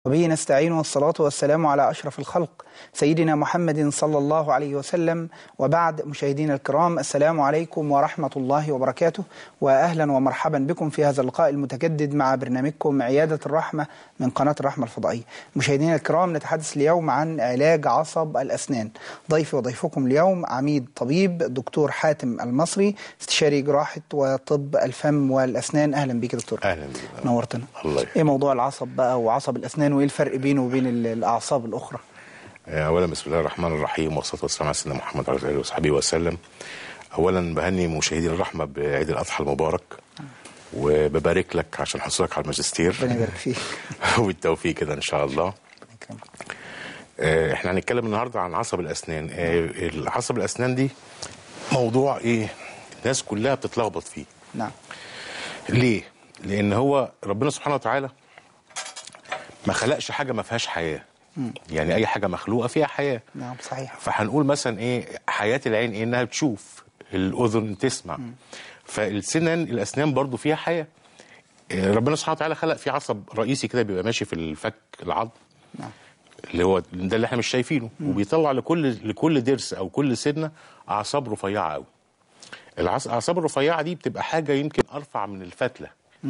وبه نستعين والصلاة والسلام على أشرف الخلق سيدنا محمد صلى الله عليه وسلم وبعد مشاهدينا الكرام السلام عليكم ورحمة الله وبركاته وأهلا ومرحبا بكم في هذا اللقاء المتجدد مع برنامجكم عيادة الرحمة من قناة الرحمة الفضائية مشاهدينا الكرام نتحدث اليوم عن علاج عصب الأسنان ضيفي وضيفكم اليوم عميد طبيب الدكتور حاتم المصري استشاري جراحة وطب الفم والأسنان أهلا بك دكتور اهلا بك نورتنا الله ايه يخليك موضوع العصب بقى وعصب الاسنان وايه الفرق بينه وبين ال- الاعصاب الاخرى اولا بسم الله الرحمن الرحيم والصلاه والسلام على سيدنا محمد وعلى اله وصحبه وسلم اولا بهني مشاهدي الرحمه بعيد الاضحى المبارك وببارك لك عشان حصولك على الماجستير ربنا يبارك فيك وبالتوفيق كده ان شاء الله ربنا يكرمك. آه، احنا هنتكلم النهارده عن عصب الاسنان آه، العصب الاسنان دي موضوع ايه الناس كلها بتتلخبط فيه نعم ليه لان هو ربنا سبحانه وتعالى ما خلقش حاجه ما فيهاش حياه يعني اي حاجه مخلوقه فيها حياه نعم صحيح فهنقول مثلا ايه حياه العين ايه انها بتشوف الاذن تسمع فالسنان الاسنان برضو فيها حياه إيه، ربنا سبحانه وتعالى خلق في عصب رئيسي كده بيبقى ماشي في الفك العظم نعم اللي هو ده اللي احنا مش شايفينه وبيطلع لكل لكل ضرس او كل سنه اعصاب رفيعه قوي الاعصاب الرفيعه دي بتبقى حاجه يمكن ارفع من الفتله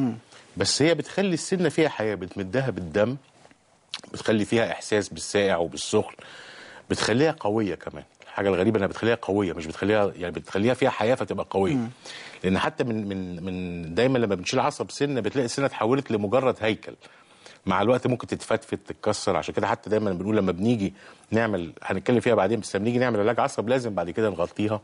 بس هي بتخلي السنه فيها حياه بتمدها بالدم بتخلي فيها احساس بالساقع وبالسخن بتخليها قويه كمان الحاجه الغريبه انها بتخليها قويه مش بتخليها يعني بتخليها فيها حياه فتبقى قويه لان حتى من من من دايما لما بنشيل عصب سنه بتلاقي السنه اتحولت لمجرد هيكل مع الوقت ممكن تتفتفت تتكسر عشان كده حتى دايما بنقول لما بنيجي نعمل هنتكلم فيها بعدين بس لما نيجي نعمل علاج عصب لازم بعد كده نغطيها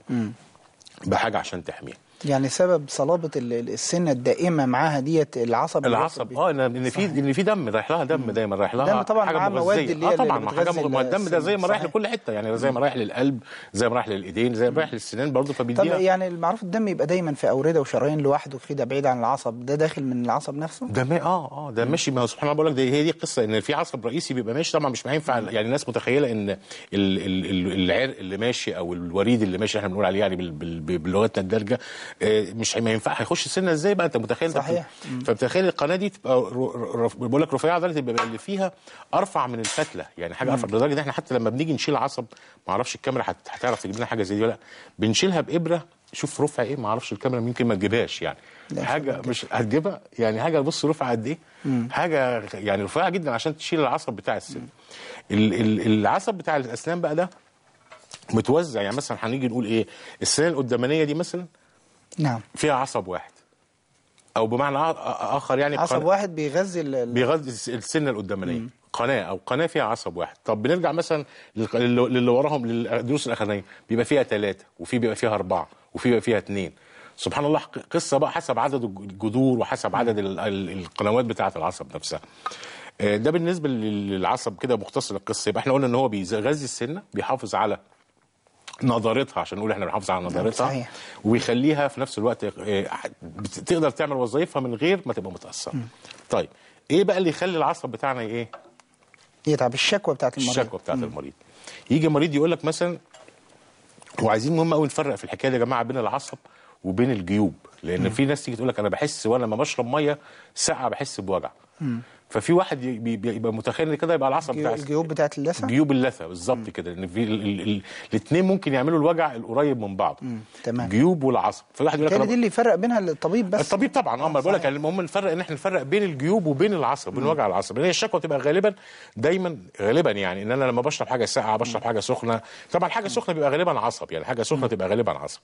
بحاجه عشان تحميها يعني سبب صلابه ال- ال- السنه الدائمه معاها ديت العصب اللي العصب بيوصل اه ان ان في ان في دم رايح لها دم دايما رايح لها دم طبعاً حاجه معاه مواد مغذية. اللي هي اه اللي طبعا ما حاجه بتغذي مغ- ما الدم ده زي ما رايح صحيح. لكل حته يعني زي ما رايح للقلب زي ما رايح للايدين زي ما رايح للسنان برضه طب فبيديها يعني المعروف الدم يبقى دايما في اورده وشرايين لوحده كده بعيد عن العصب ده داخل من العصب نفسه ده ما اه اه ده ماشي ما هو سبحان الله بقول لك ده هي دي القصه ان في عصب رئيسي بيبقى ماشي طبعا مش هينفع يعني الناس متخيله ان ال- ال- ال- العرق اللي ماشي او الوريد اللي ماشي احنا بنقول عليه يعني بال- بال- بلغتنا الدارجه آه، مش ما ينفع هيخش السنه ازاي بقى انت متخيل أنت صحيح. بت- فبتخيل القناه دي تبقى ر- ر- بقول لك رفيعه ده تبقى اللي فيها ارفع من الفتله يعني حاجه ارفع لدرجه ان احنا حتى لما بنيجي نشيل عصب ما اعرفش الكاميرا هت- هتعرف تجيب لنا حاجه زي دي ولا لا بنشيلها بابره شوف رفع ايه ما اعرفش الكاميرا يمكن ما تجيبهاش يعني لا، حاجه مش هتجيبها يعني حاجه بص رفع قد ايه حاجه يعني رفيعه جدا عشان تشيل العصب بتاع السن ال- ال- العصب بتاع الاسنان بقى ده متوزع يعني مثلا هنيجي نقول ايه السنان القدامانيه دي مثلا نعم فيها عصب واحد او بمعنى آ- آ- اخر يعني عصب قناة- واحد بيغذي ال- ال- بيغذي الس- السنه القدامانيه قناه او قناه فيها عصب واحد طب بنرجع مثلا للق- للي للي وراهم للدروس الاخرانيه بيبقى فيها ثلاثه وفي بيبقى فيها اربعه وفي بيبقى فيها اثنين سبحان الله ق- قصه بقى حسب عدد الج- الجذور وحسب عدد ال- ال- القنوات بتاعه العصب نفسها آه، ده بالنسبه لل- للعصب كده مختصر القصه يبقى احنا قلنا ان هو بيغذي السنه بيحافظ على نضارتها عشان نقول احنا بنحافظ على نضارتها صحيح. وبيخليها في نفس الوقت آه، بت- تقدر تعمل وظائفها من غير ما تبقى متاثره طيب ايه بقى اللي يخلي العصب بتاعنا ايه يتعب الشكوى بتاعت المريض الشكوى بتاعت المريض يجي مريض يقول لك مثلا وعايزين مهم قوي نفرق في الحكايه دي يا جماعه بين العصب وبين الجيوب لان في ناس تيجي تقول لك انا بحس وانا لما بشرب ميه ساقعه بحس بوجع ففي واحد ي- بي- بيبقى متخيل ان كده يبقى العصب الجيو- بتاع الجيوب بتاعت اللثه جيوب اللثه بالظبط كده ان في الاثنين ممكن يعملوا الوجع القريب من بعض تمام. جيوب والعصب فواحد يقول لك بالتالي أنا دي اللي يفرق بينها الطبيب بس الطبيب طبعا اه ما بقول لك صحيح. المهم نفرق ان احنا نفرق بين الجيوب وبين العصب بين وجع العصب لان هي الشكوى تبقى غالبا دايما غالبا يعني ان انا لما بشرب حاجه ساقعه بشرب حاجه سخنه طبعا حاجه سخنه بيبقى غالبا عصب يعني حاجه سخنه تبقى غالبا عصب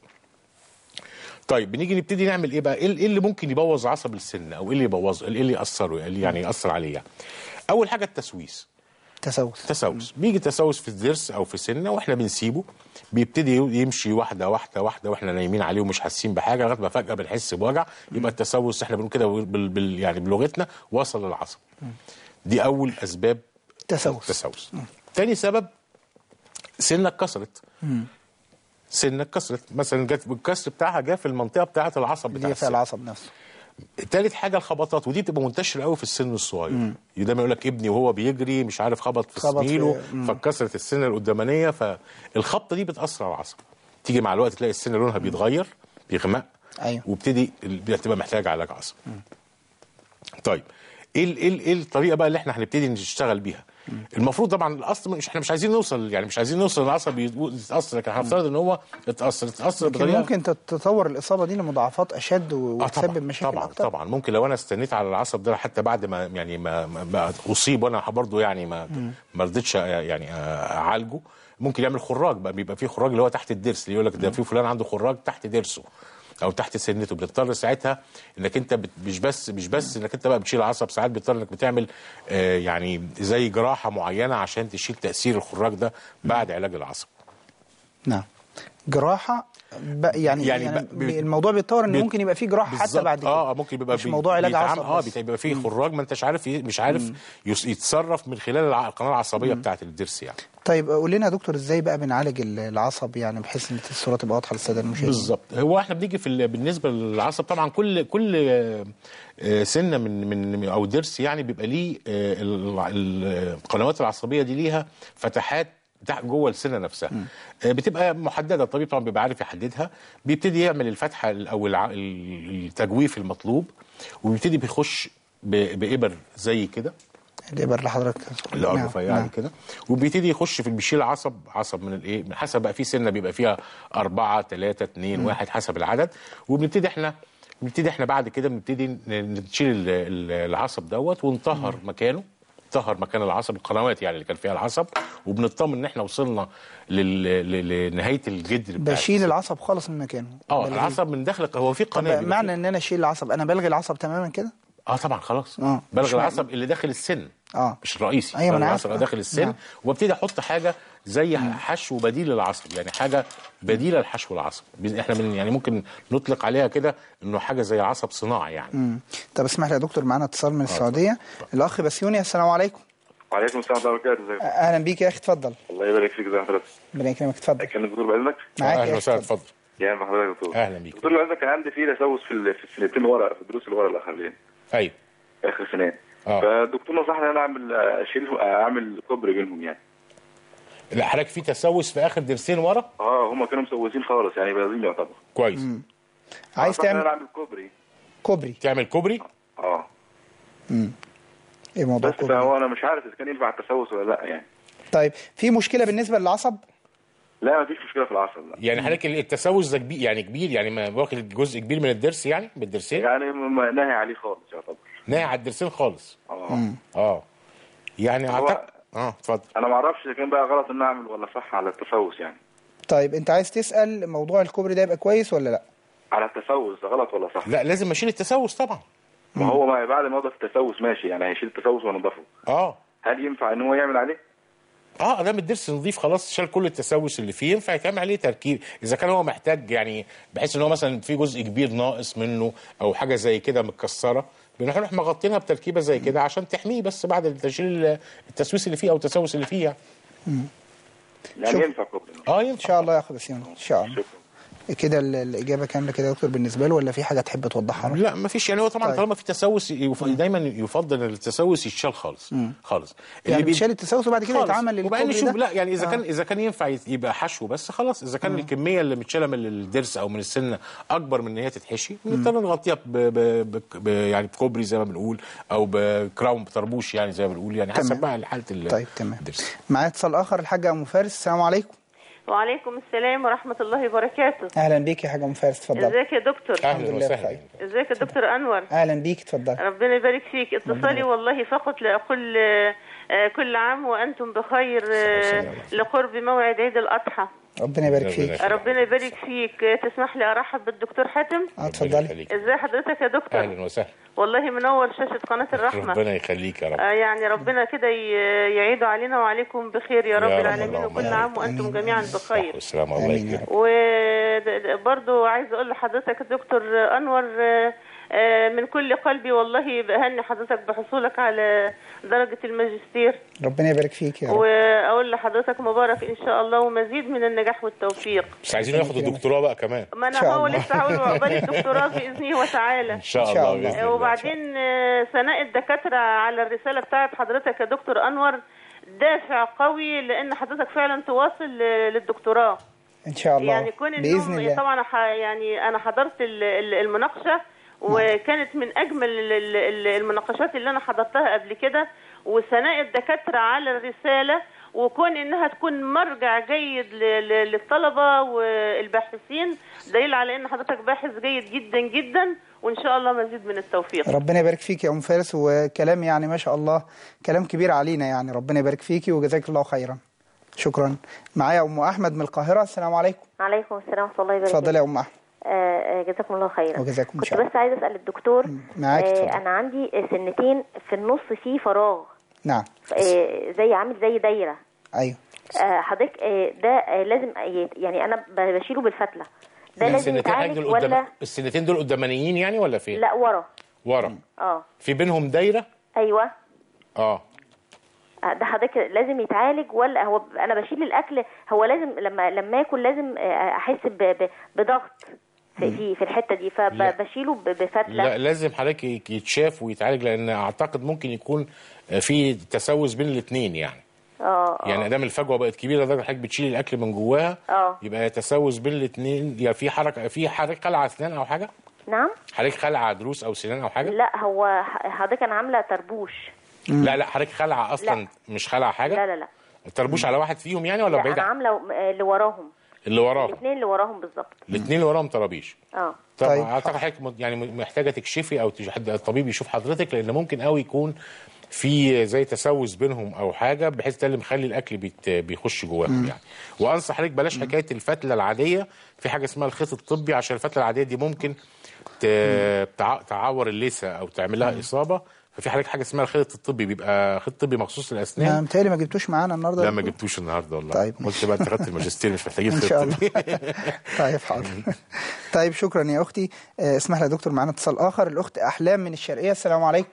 طيب بنيجي نبتدي نعمل ايه بقى ايه إيه اللي ممكن يبوظ عصب السن او ايه اللي يبوظ ايه اللي ياثره اللي يعني ياثر عليه يعني اول حاجه التسويس تسوس تسوس بيجي تسوس في الضرس او في سنه واحنا بنسيبه بيبتدي يمشي واحده واحده واحده واحنا نايمين عليه ومش حاسين بحاجه لغايه ما فجاه بنحس بوجع يبقى التسوس احنا بنقول كده بال بال يعني بلغتنا وصل للعصب دي اول اسباب تسوس. التسوس تاني سبب سنه اتكسرت سنه اتكسرت مثلا جت الكسر بتاعها جه في المنطقه بتاعه العصب بتاع اللي هي فيها السن. العصب نفسه تالت حاجه الخبطات ودي بتبقى منتشره قوي في السن الصغير دايما يقول لك ابني وهو بيجري مش عارف خبط في خبط في- زميله مم. فاتكسرت السنه القدامانيه فالخبطه دي بتاثر على العصب تيجي مع الوقت تلاقي السن لونها بيتغير بيغمق أيوة. وابتدي بتبقى محتاجه علاج عصب طيب ايه ال- ايه ال- ايه الطريقه بقى اللي احنا هنبتدي نشتغل بيها المفروض طبعا الاصل مش احنا مش عايزين نوصل يعني مش عايزين نوصل للعصب يتاثر لكن هنفترض ان هو اتاثر اتاثر لكن بطريقه ممكن تتطور الاصابه دي لمضاعفات اشد و- اه وتسبب طبعا مشاكل طبعا اكتر طبعا ممكن لو انا استنيت على العصب ده حتى بعد ما يعني ما, ما, ما اصيب وانا برضه يعني ما ما رضيتش يعني اعالجه ممكن يعمل خراج بقى بيبقى فيه خراج اللي هو تحت الضرس اللي يقول لك ده في فلان عنده خراج تحت ضرسه او تحت سنته بتضطر ساعتها انك انت بت- مش بس مش بس انك انت بقى بتشيل عصب ساعات بتضطر انك بتعمل آه يعني زي جراحه معينه عشان تشيل تاثير الخراج ده بعد علاج العصب نعم جراحه ب... يعني, يعني يعني, ب- ب- الموضوع بيتطور ان بي- ممكن يبقى فيه جراحه حتى بالظبط. بعد كده اه ممكن بيبقى مش بي- موضوع علاج بيتعامل- عصب اه بس. بيبقى فيه خراج ما انتش عارف ي- مش عارف يس- يتصرف من خلال الع- القناه العصبيه بتاعت الضرس يعني طيب قول لنا يا دكتور ازاي بقى بنعالج ال- العصب يعني بحيث ان الصوره تبقى واضحه للساده المشاهدين بالظبط هو احنا بنيجي في ال- بالنسبه للعصب طبعا كل كل آه، آه، سنه من من او ضرس يعني بيبقى ليه آه، ال- ال- القنوات العصبيه دي ليها فتحات تحت جوه السنه نفسها آه، بتبقى محدده الطبيب طبعا بيبقى عارف يحددها بيبتدي يعمل الفتحه ال- او الع- ال- التجويف المطلوب وبيبتدي بيخش ب- بإبر زي كده الابر اللي حضرتك اللي هو نعم، رفيعه نعم. كده وبيبتدي يخش في بيشيل عصب عصب من الايه من حسب بقى في سنه بيبقى فيها أربعة ثلاثة اثنين واحد حسب العدد وبنبتدي احنا بنبتدي احنا بعد كده بنبتدي ن- نشيل ال- ال- العصب دوت ونطهر مكانه نطهر مكان العصب القنوات يعني اللي كان فيها العصب وبنطمن ان احنا وصلنا لل... ل- لنهايه الجدر بتاع بشيل العصب خالص من مكانه اه بلغيه. العصب من داخل هو في طب قناه بيبقى معنى فيه- ان انا اشيل العصب انا بلغي العصب تماما كده اه طبعا خلاص آه. بلغ مش العصب اللي داخل السن آه. مش الرئيسي أيوة، ما بلغ أنا العصب عارف. اللي داخل السن نعم. وابتدي احط حاجه زي حشو بديل للعصب يعني حاجه بديله لحشو العصب بي- احنا من يعني ممكن نطلق عليها كده انه حاجه زي عصب صناعي يعني مم. طب اسمح لي يا دكتور معانا اتصال من السعوديه الاخ بسيوني السلام عليكم وعليكم السلام ورحمه الله وبركاته ازيك اهلا بيك يا اخي اتفضل الله يبارك فيك ازي حضرتك ربنا يكرمك اتفضل كان الدكتور باذنك معاك اهلا يا وسهلا أخي، اتفضل يا أهلا بحضرتك يا دكتور أهلا بيك. دكتور باذنك كان عندي فيه تسوس في ال- في السنتين ورا في الدروس اللي ورا الاخرين ايوه اخر سنين آه. فالدكتور نصحني ان انا اعمل اشيل اعمل كوبري بينهم يعني لا حضرتك في تسوس في اخر ضرسين ورا اه هم كانوا مسوسين خالص يعني بايظين يعتبر كويس عايز نصحني ان انا تعمل اعمل كوبري كوبري تعمل كوبري اه ايه موضوع بس كوبري فهو انا مش عارف اذا كان ينفع التسوس ولا لا يعني طيب في مشكله بالنسبه للعصب لا ما فيش مشكله في العصب لا يعني حضرتك التسوس ده كبير يعني كبير يعني ما واخد جزء كبير من الضرس يعني من الضرسين يعني ما ناهي عليه خالص يعتبر ناهي على الضرسين خالص اه اه يعني هو- اعتقد اه اتفضل انا ما اعرفش اذا كان بقى غلط ان اعمل ولا صح على التسوس يعني طيب انت عايز تسال موضوع الكوبري ده يبقى كويس ولا لا على التسوس ده غلط ولا صح لا لازم اشيل التسوس طبعا ما هو ما بعد ما ينضف التسوس ماشي يعني هيشيل التسوس وينضفه اه هل ينفع ان هو يعمل عليه؟ اه ادام الضرس نظيف خلاص شال كل التسوس اللي فيه ينفع يتعمل عليه تركيب اذا كان هو محتاج يعني بحيث ان هو مثلا في جزء كبير ناقص منه او حاجه زي كده متكسره بنروح مغطينها بتركيبه زي كده عشان تحميه بس بعد تشيل التسويس اللي فيه او التسوس اللي فيه يعني. يعني شوف. ينفع كوبري اه ان ينفع شاء الله ياخد بسيوني ان شاء الله شكرا كده ال- الاجابه كامله كده يا دكتور بالنسبه له ولا في حاجه تحب توضحها له؟ لا ما فيش يعني هو طبعا طيب. طالما في تسوس يف... دايما يفضل ان التسوس يتشال خالص خالص يعني بي- بيتشال التسوس وبعد كده خالص. يتعمل وبعدين الكوبري نشوف ده لا يعني اذا آه. كان اذا كان ينفع يت- يبقى حشو بس خلاص اذا كان الكميه اللي متشاله من الضرس او من السنه اكبر من ان هي تتحشي بنضطر نغطيها ب... ب... ب... ب... يعني بكوبري زي ما بنقول او بكراون بطربوش يعني زي ما بنقول يعني حسب تمام. بقى حاله ال- طيب تمام الضرس معايا اتصال اخر الحاجه ام فارس السلام عليكم وعليكم السلام ورحمة الله وبركاته اهلا بيك يا حاجه ام فارس اتفضل ازيك يا دكتور الحمد اهلا لله وسهلا بخير. ازيك يا دكتور انور اهلا بيك اتفضل ربنا يبارك فيك اتصالي والله فقط لاقول آه، آه، كل عام وانتم بخير آه، لقرب موعد عيد الاضحى ربنا يبارك ربنا فيك يخليك. ربنا يبارك فيك آه، تسمح لي ارحب بالدكتور حاتم اه ربنا اتفضلي يخليك. ازي حضرتك يا دكتور اهلا وسهلا والله منور شاشة قناة الرحمة ربنا يخليك يا رب آه، يعني ربنا كده ي- يعيد علينا وعليكم بخير يا رب رب العالمين اللهم وكل آمين. عام وانتم جميعا بخير والسلام الله آمين يا يكرمك وبرضو عايز اقول لحضرتك يا دكتور انور آه، آه، من كل قلبي والله بهني حضرتك بحصولك على درجة الماجستير ربنا يبارك فيك يا رب واقول لحضرتك مبارك ان شاء الله ومزيد من النجاح والتوفيق بس عايزين ناخد الدكتوراه بقى كمان ما إن شاء انا هو الله. لسه هقول عقبال الدكتوراه باذنه وتعالى ان شاء إن شاء الله الله. باذن الله وبعدين آه، ثناء الدكاترة على الرسالة بتاعت حضرتك يا دكتور أنور دافع قوي لأن حضرتك فعلا تواصل ل- للدكتوراه ان شاء الله يعني كون باذن إنهم الله طبعا ح- يعني أنا حضرت ال- ال- المناقشة وكانت من اجمل ال- ال- ال- المناقشات اللي انا حضرتها قبل كده وثناء الدكاتره على الرساله وكون انها تكون مرجع جيد ل- ل- للطلبه والباحثين دليل على ان حضرتك باحث جيد جدا جدا وان شاء الله مزيد من التوفيق ربنا يبارك فيك يا ام فارس وكلام يعني ما شاء الله كلام كبير علينا يعني ربنا يبارك فيكي وجزاك الله خيرا شكرا معايا ام احمد من القاهره السلام عليكم عليكم السلام ورحمة الله وبركاته اتفضلي يا ام احمد آه، آه، جزاكم الله خيرا وجزاكم إن كنت شاء الله. بس عايزة أسأل الدكتور معاك، اتفضل. أنا عندي سنتين في النص فيه فراغ نعم آه، زي عامل زي دايرة ايوه آه، حضرتك آه، ده آه، لازم يت- يعني أنا ب- بشيله بالفتلة ده لازم السنتين حضرتك يتعالج دول قدام ولا السنتين دول قدامانيين يعني ولا فين؟ لا ورا ورا اه في بينهم دايره ايوه اه آه، ده حضرتك لازم يتعالج ولا هو ب- انا بشيل الاكل هو لازم لما لما اكل لازم آه، احس ب- ب- بضغط في في, في الحته دي لا. فبشيله بفتله لا لازم حضرتك يت- يتشاف ويتعالج لان اعتقد ممكن يكون في تسوس بين الاثنين يعني اه آه. يعني ادام الفجوه بقت كبيره لدرجه حضرتك بتشيل الاكل من جواها اه. يبقى تسوس بين الاثنين يا في حركه في حضرتك خلع اسنان او حاجه نعم حضرتك خلع ضروس او سنان او حاجه لا هو ح- حضرتك انا عامله طربوش لا لا حضرتك خلع اصلا لا. مش خلع حاجه لا لا لا الطربوش على واحد فيهم يعني ولا لا بعيد انا عن- عامله آه، اللي وراهم اللي وراهم الاثنين اللي وراهم بالظبط الاثنين اللي وراهم طرابيش اه طب طيب. اعتقد حضرتك م- يعني م- محتاجه تكشفي او تج- حد الطبيب يشوف حضرتك لان ممكن قوي يكون في زي تسوس بينهم او حاجه بحيث ده اللي مخلي الاكل بيت بيخش جواهم يعني وانصح حضرتك بلاش حكايه الفتله العاديه في حاجه اسمها الخيط الطبي عشان الفتله العاديه دي ممكن ت- تع- تعور اللثه او تعمل لها اصابه ففي حضرتك حاجه اسمها الخيط الطبي بيبقى خيط طبي مخصوص ما للاسنان متهيألي ما جبتوش معانا النهارده لا ما جبتوش النهارده والله طيب. قلت بقى انت خدت الماجستير مش محتاجين ان خيط شاء الله طبي طيب حاضر طيب شكرا يا اختي آه، اسمح لي يا دكتور معانا اتصال اخر الاخت احلام من الشرقيه السلام عليكم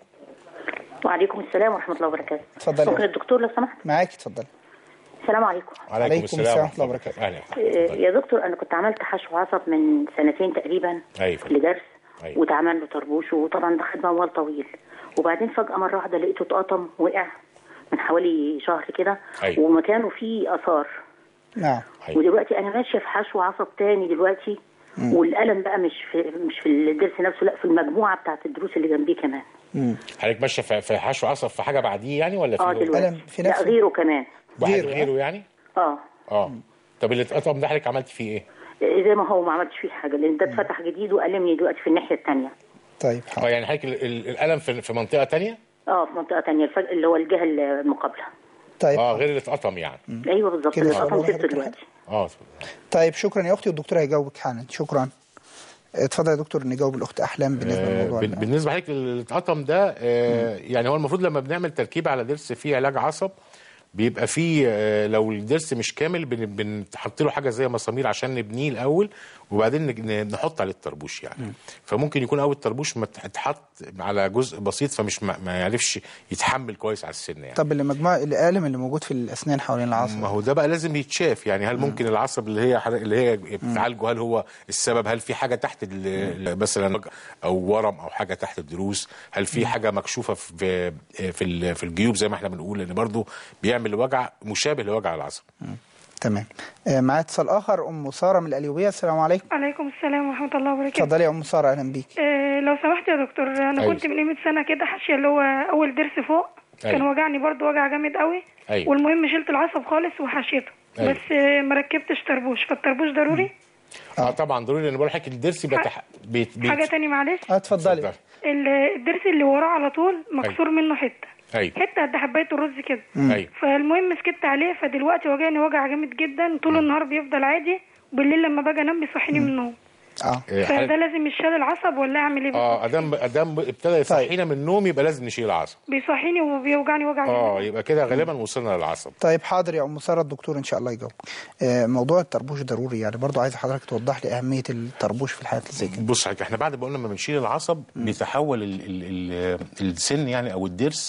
وعليكم السلام ورحمة الله وبركاته اتفضلي. ممكن الدكتور لو سمحت معاكي اتفضلي السلام عليكم عليكم السلام ورحمة الله وبركاته. اهلا آه، يا دكتور أنا كنت عملت حشو عصب من سنتين تقريبا أيوة. لدرس أيوة. واتعمل له طربوش وطبعا ده خد موال طويل وبعدين فجأة مرة واحدة لقيته اتقطم وقع من حوالي شهر كده أيوة. ومكانه فيه آثار نعم أيوة. ودلوقتي أنا ماشية في حشو عصب تاني دلوقتي والألم بقى مش في مش في الضرس نفسه لا في المجموعة بتاعت الدروس اللي جنبيه كمان حضرتك ماشيه في في حشو عصب في حاجه بعديه يعني ولا في اه غيره؟ دلوقتي ألم في لا نفسه؟ غيره كمان واحد غيره، غيره يعني اه اه طب اللي اتقطم ده حضرتك عملت فيه ايه؟ زي ما هو ما عملتش فيه حاجه لان ده اتفتح جديد وألمني دلوقتي في الناحيه الثانيه طيب اه حاضر يعني حضرتك ال- ال- الالم في في منطقه تانية اه في منطقه ثانيه الفج... اللي هو الجهه المقابله طيب اه حاضر. غير اللي اتقطم يعني ايوه بالظبط كده اللي خلاص. اتقطم سبته حضرتك دلوقتي اه طيب شكرا يا اختي والدكتور هيجاوبك حالا شكرا اتفضل يا دكتور نجاوب الاخت احلام بالنسبه آه، للموضوع بال- ده. بالنسبه لحضرتك اللي اتقطم ده آه، يعني هو المفروض لما بنعمل تركيب على ضرس فيه علاج عصب بيبقى فيه آه، لو الضرس مش كامل بن- بنحط له حاجه زي مسامير عشان نبنيه الاول وبعدين نج- ن- نحط عليه الطربوش يعني فممكن يكون اول الطربوش ما اتحط على جزء بسيط فمش ما ما يعرفش يتحمل كويس على السن يعني طب اللي مجموعه الالم اللي موجود في الاسنان حوالين العصب ما هو ده بقى لازم يتشاف يعني هل ممكن العصب اللي هي حضرتك- اللي هي بتعالجه هل هو السبب هل في حاجه تحت ال- ال- مثلا او ورم او حاجه تحت الضروس هل في حاجه مكشوفه في في ال- في الجيوب زي ما احنا بنقول لان برضو بيعمل وجع مشابه لوجع العصب تمام آه، معايا اتصال اخر ام ساره من القليوبيه السلام عليكم عليكم السلام ورحمة الله وبركاته اتفضلي يا ام ساره اهلا بيك آه لو سمحت يا دكتور أنا أيوة. كنت من قيمة سنة كده حاشية اللي هو أول ضرس فوق كان أيوة. وجعني برضو وجع جامد قوي أيوة. والمهم شلت العصب خالص وحشيته أيوة. بس آه ما ركبتش طربوش فالطربوش ضروري اه طبعا ضروري لان بقول لحضرتك الضرس بيتح... بيت... بيت... حاجة تاني معلش اه اتفضلي اتفضل. ال- الضرس اللي وراه على طول مكسور منه حتة ايوه حتة قد حباية الرز كده ايوه فالمهم سكت عليه فدلوقتي وجعني وجع جامد جدا طول النهار بيفضل عادي وبالليل لما باجي انام بيصحيني من النوم اه إيه، فده حضرتك- لازم يشال العصب ولا اعمل ايه بالظبط؟ اه ادام ادام ابتدى يصحينا من النوم يبقى لازم نشيل العصب بيصحيني وبيوجعني وجع جامد اه يبقى كده غالبا وصلنا للعصب طيب حاضر يا ام ساره الدكتور ان شاء الله يجاوبك آه، موضوع الطربوش ضروري يعني برضو عايز حضرتك توضح لي اهميه الطربوش في الحالات اللي زي كده بص حضرتك احنا بعد ما قلنا لما بنشيل العصب بيتحول ال ال ال السن يعني او الضرس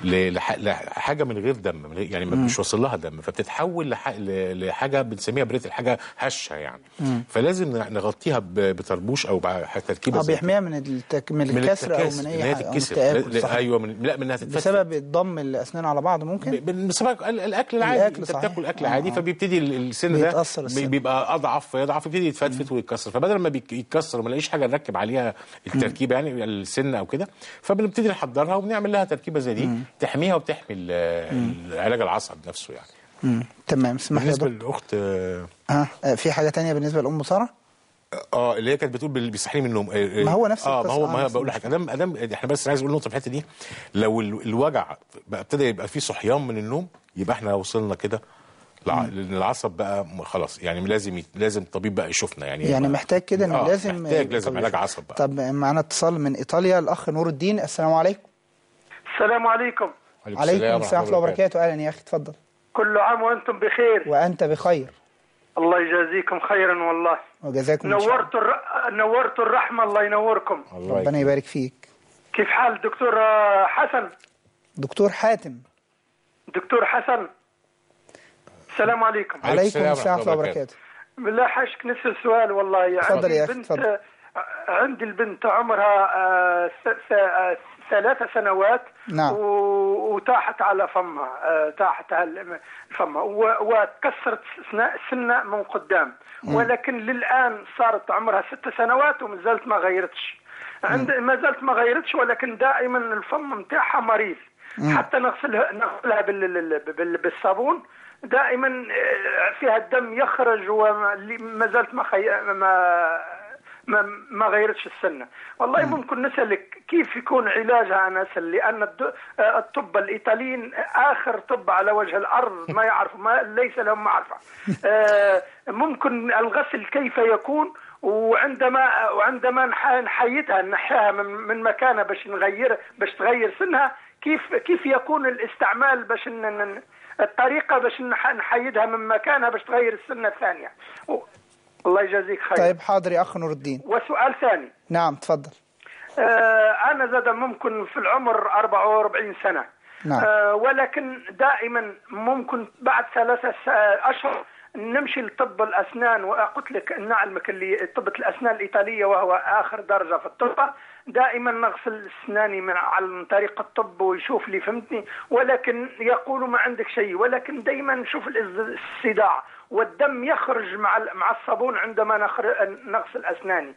ل- لح- لحاجه من غير دم من غير يعني ما مش واصل لها دم فبتتحول لح- ل- لحاجه بنسميها بريتل حاجه هشه يعني فلازم نغطيها ب- بطربوش او بتركيبه اه زي بيحميها من التك... من الكسر او من إن اي هي حاجه أو من تتكسر التآكل لا- صح ايوه من لا من انها تتفتت بسبب الضم الاسنان على بعض ممكن ب- بسبب ال- الاكل العادي الأكل انت صحيح. بتاكل اكل آه، عادي آه. فبيبتدي ال- السن ده بيتأثر السن. بي- بيبقى اضعف فيضعف يبتدي يتفتفت ويتكسر فبدل ما بيك- يتكسر وما نلاقيش حاجه نركب عليها التركيبه يعني السن او كده فبنبتدي نحضرها وبنعمل لها تركيبه زي دي تحميها وتحمي ال- العلاج العصب نفسه يعني مم. تمام اسمح لي يا بالنسبه دكتور للاخت آه، ها آه، في حاجه تانية بالنسبه لام ساره اه اللي هي كانت بتقول بال- بيصحيني من النوم آه، ما هو نفس اه ما القصة، هو آه، ما هو نفس بقول لك ادام ادام احنا بس عايز اقول نقطه في الحته دي لو ال- الوجع بقى ابتدى يبقى فيه صحيان من النوم يبقى احنا وصلنا كده لع- لان العصب بقى م- خلاص يعني لازم يت- لازم الطبيب بقى يشوفنا يعني يعني يبقى- محتاج كده انه آه لازم محتاج لازم طب- علاج عصب بقى طب معانا اتصال من ايطاليا الاخ نور الدين السلام عليكم السلام عليكم عليكم السلام ورحمه الله وبركاته اهلا يا اخي اتفضل كل عام وانتم بخير وانت بخير الله يجازيكم خيرا والله وجزاكم الله خير. نورتوا الر... نورتوا الرحمه الله ينوركم الله ربنا يكرمك. يبارك فيك كيف حال دكتور آه، حسن دكتور حاتم دكتور حسن السلام عليكم عليكم عليكم السلام السلام ورحمة ورحمه الله الله وبركاته بالله حاشك نفس السؤال والله تفضل عندي يا أخي، بنت تفضل. آه، عندي البنت عمرها آه، س- س- آه، ثلاث سنوات نعم. و- وتاحت على فمها آه، تاحت على فمها و- وتكسرت سنا- سنة من قدام ولكن للآن صارت عمرها ست سنوات وما زالت ما غيرتش عند ما زالت ما غيرتش ولكن دائما الفم نتاعها مريض حتى نغسلها نغسلها بال- بال- بالصابون دائما آه، فيها الدم يخرج وما زالت ما خي... ما ما, ما غيرتش السنه والله ممكن نسالك كيف يكون علاجها انا اسال لان الد- آه، الطب الايطاليين اخر طب على وجه الارض ما يعرف ما ليس لهم معرفه آه، ممكن الغسل كيف يكون وعندما وعندما نح- نحيدها نحيها من من مكانها باش نغير باش تغير سنها كيف كيف يكون الاستعمال باش ن- ن- الطريقه باش نح- نحيدها من مكانها باش تغير السنه الثانيه و- الله يجازيك خير طيب حاضر يا اخ نور الدين وسؤال ثاني نعم تفضل آه انا زاد ممكن في العمر 44 سنه نعم. آه ولكن دائما ممكن بعد ثلاثة س- اشهر نمشي لطب الاسنان وقلت لك نعلمك اللي طب الاسنان الايطاليه وهو اخر درجه في الطب دائما نغسل اسناني من على من طريق الطب ويشوف لي فهمتني ولكن يقولوا ما عندك شيء ولكن دائما نشوف الإز- الصداع والدم يخرج مع ال- مع الصابون عندما نخر- نغسل اسناني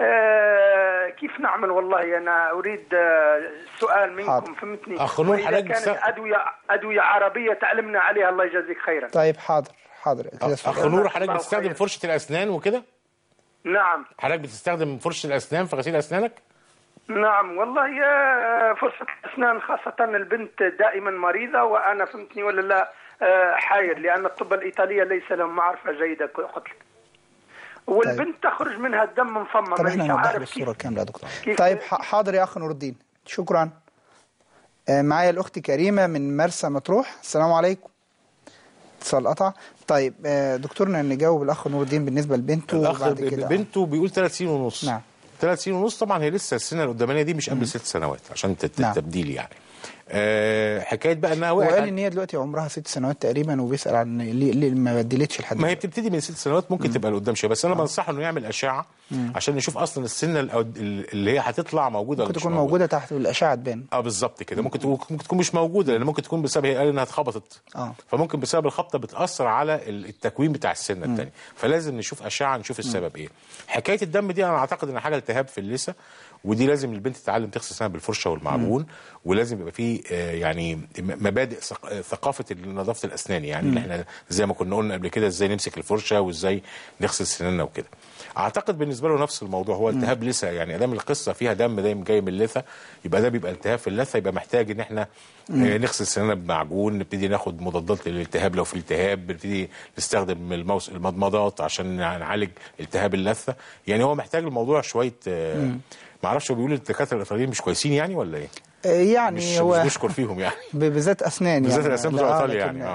آه كيف نعمل والله انا اريد آه سؤال منكم حاضر. فهمتني أخ نور، وإذا حضرتك كانت بتست- ادويه ادويه عربيه تعلمنا عليها الله يجازيك خيرا طيب حاضر حاضر كده اخ سؤال. نور حضرتك الله بتستخدم خير. فرشه الاسنان وكده نعم حضرتك بتستخدم فرشه الاسنان في غسيل اسنانك نعم والله يا فرصة الأسنان خاصة البنت دائما مريضة وأنا فهمتني ولا لا آه، حاير لأن الطب الإيطالية ليس لهم معرفة جيدة قلت لك والبنت تخرج منها الدم من فمها طب احنا مانيش نوضح له عارف الصوره كيف الكامله يا دكتور كيف- طيب ح- حاضر يا اخ نور الدين شكرا آه، معايا الاخت كريمه من مرسى مطروح السلام عليكم اتصال قطع طيب آه، دكتورنا نجاوب الاخ نور الدين بالنسبه لبنته الاخ وبعد كده آه. بنته بيقول ثلاث سنين ونص نعم. ثلاث سنين ونص طبعا هي لسه السنه القدامانيه دي مش قبل ست سنوات عشان تت- نعم. التبديل يعني آه حكايه بقى انها وقعت وقال على- ان هي دلوقتي عمرها ست سنوات تقريبا وبيسال عن ليه, ليه ما بدلتش لحد ما هي دلوقتي. بتبتدي من ست سنوات ممكن تبقى لقدام شويه بس انا بنصحه انه يعمل اشعه عشان نشوف اصلا السنه الأو- اللي هي هتطلع موجوده ولا ممكن مش تكون موجوده تحت الاشعه تبان اه بالظبط كده ممكن تكون ممكن تكون مش موجوده لان ممكن تكون بسبب هي قال انها اتخبطت آه. فممكن بسبب الخبطه بتاثر على ال- التكوين بتاع السنه الثانيه فلازم نشوف اشعه نشوف السبب ايه حكايه الدم دي انا اعتقد ان حاجه التهاب في اللثه ودي لازم البنت تتعلم تغسل سنها بالفرشه والمعجون ولازم يبقى فيه آه، يعني م- مبادئ ثق- آه، ثقافه نظافه الاسنان يعني ان احنا زي ما كنا قلنا قبل كده ازاي نمسك الفرشه وازاي نغسل سناننا وكده اعتقد بالنسبه له نفس الموضوع هو التهاب لثه يعني ادام القصه فيها دم دايما جاي من اللثه يبقى ده بيبقى التهاب في اللثه يبقى محتاج ان احنا آه، نغسل سناننا بمعجون نبتدي ناخد مضادات للالتهاب لو في التهاب نبتدي نستخدم الموس المضمضات عشان نعالج التهاب اللثه يعني هو محتاج الموضوع شويه آه، ما اعرفش هو بيقول الدكاتره الايطاليين مش كويسين يعني ولا ايه؟ آه، يعني مش هو مش نشكر فيهم يعني ب- بالذات اسنان بالذات يعني الاسنان لا، بتوع آه، ايطاليا لكن، يعني اه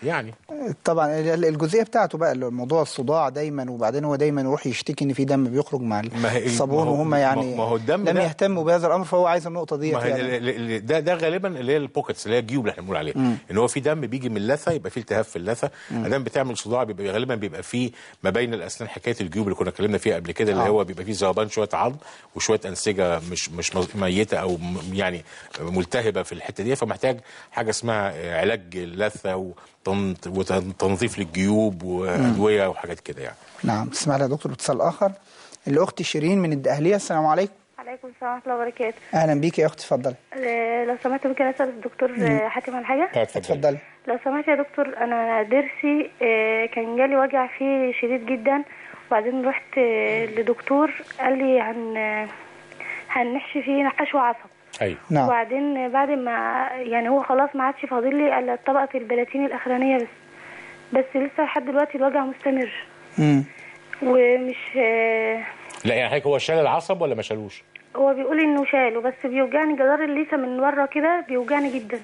يعني طبعا ال- الجزئيه بتاعته بقى اللي هو موضوع الصداع دايما وبعدين هو دايما يروح يشتكي ان في دم بيخرج مع ما هي- الصابون ما هو- وهم يعني ما هو الدم لم ده- يهتموا بهذا الامر فهو عايز النقطه دي ما هي يعني. ال- ال- ال- ده ده غالبا اللي هي البوكيتس اللي هي الجيوب اللي احنا بنقول عليها ان هو في دم بيجي من اللثه يبقى في التهاب في اللثه ادام بتعمل صداع بيبقى غالبا بيبقى في ما بين الاسنان حكايه الجيوب اللي كنا اتكلمنا فيها قبل كده اللي آه. هو بيبقى فيه ذوبان شويه عظم وشويه انسجه مش مش مز- ميته او م- يعني ملتهبه في الحته دي فمحتاج حاجه اسمها علاج اللثه وتن- وتنظيف للجيوب وادويه وحاجات كده يعني نعم تسمع لي يا دكتور اتصال اخر الاخت شيرين من الدقهليه السلام عليكم عليكم السلام ورحمة الله وبركاته اهلا بيك يا اختي اتفضلي آه، لو سمحت ممكن أسأل الدكتور آه، حاتم على حاجة اتفضلي لو سمحت يا دكتور أنا ضرسي آه، كان جالي وجع فيه شديد جدا وبعدين رحت آه، لدكتور قال لي عن آه، هنحشي فيه حشو عصب ايوه نعم وبعدين بعد ما يعني هو خلاص ما عادش فاضل لي الا طبقة البلاتين الأخرانية بس بس لسه لحد دلوقتي الوجع مستمر مم. ومش آه، لا يعني حضرتك هو شال العصب ولا ما شالوش؟ هو بيقول انه شاله بس بيوجعني جدار الليسة من ورا كده بيوجعني جدا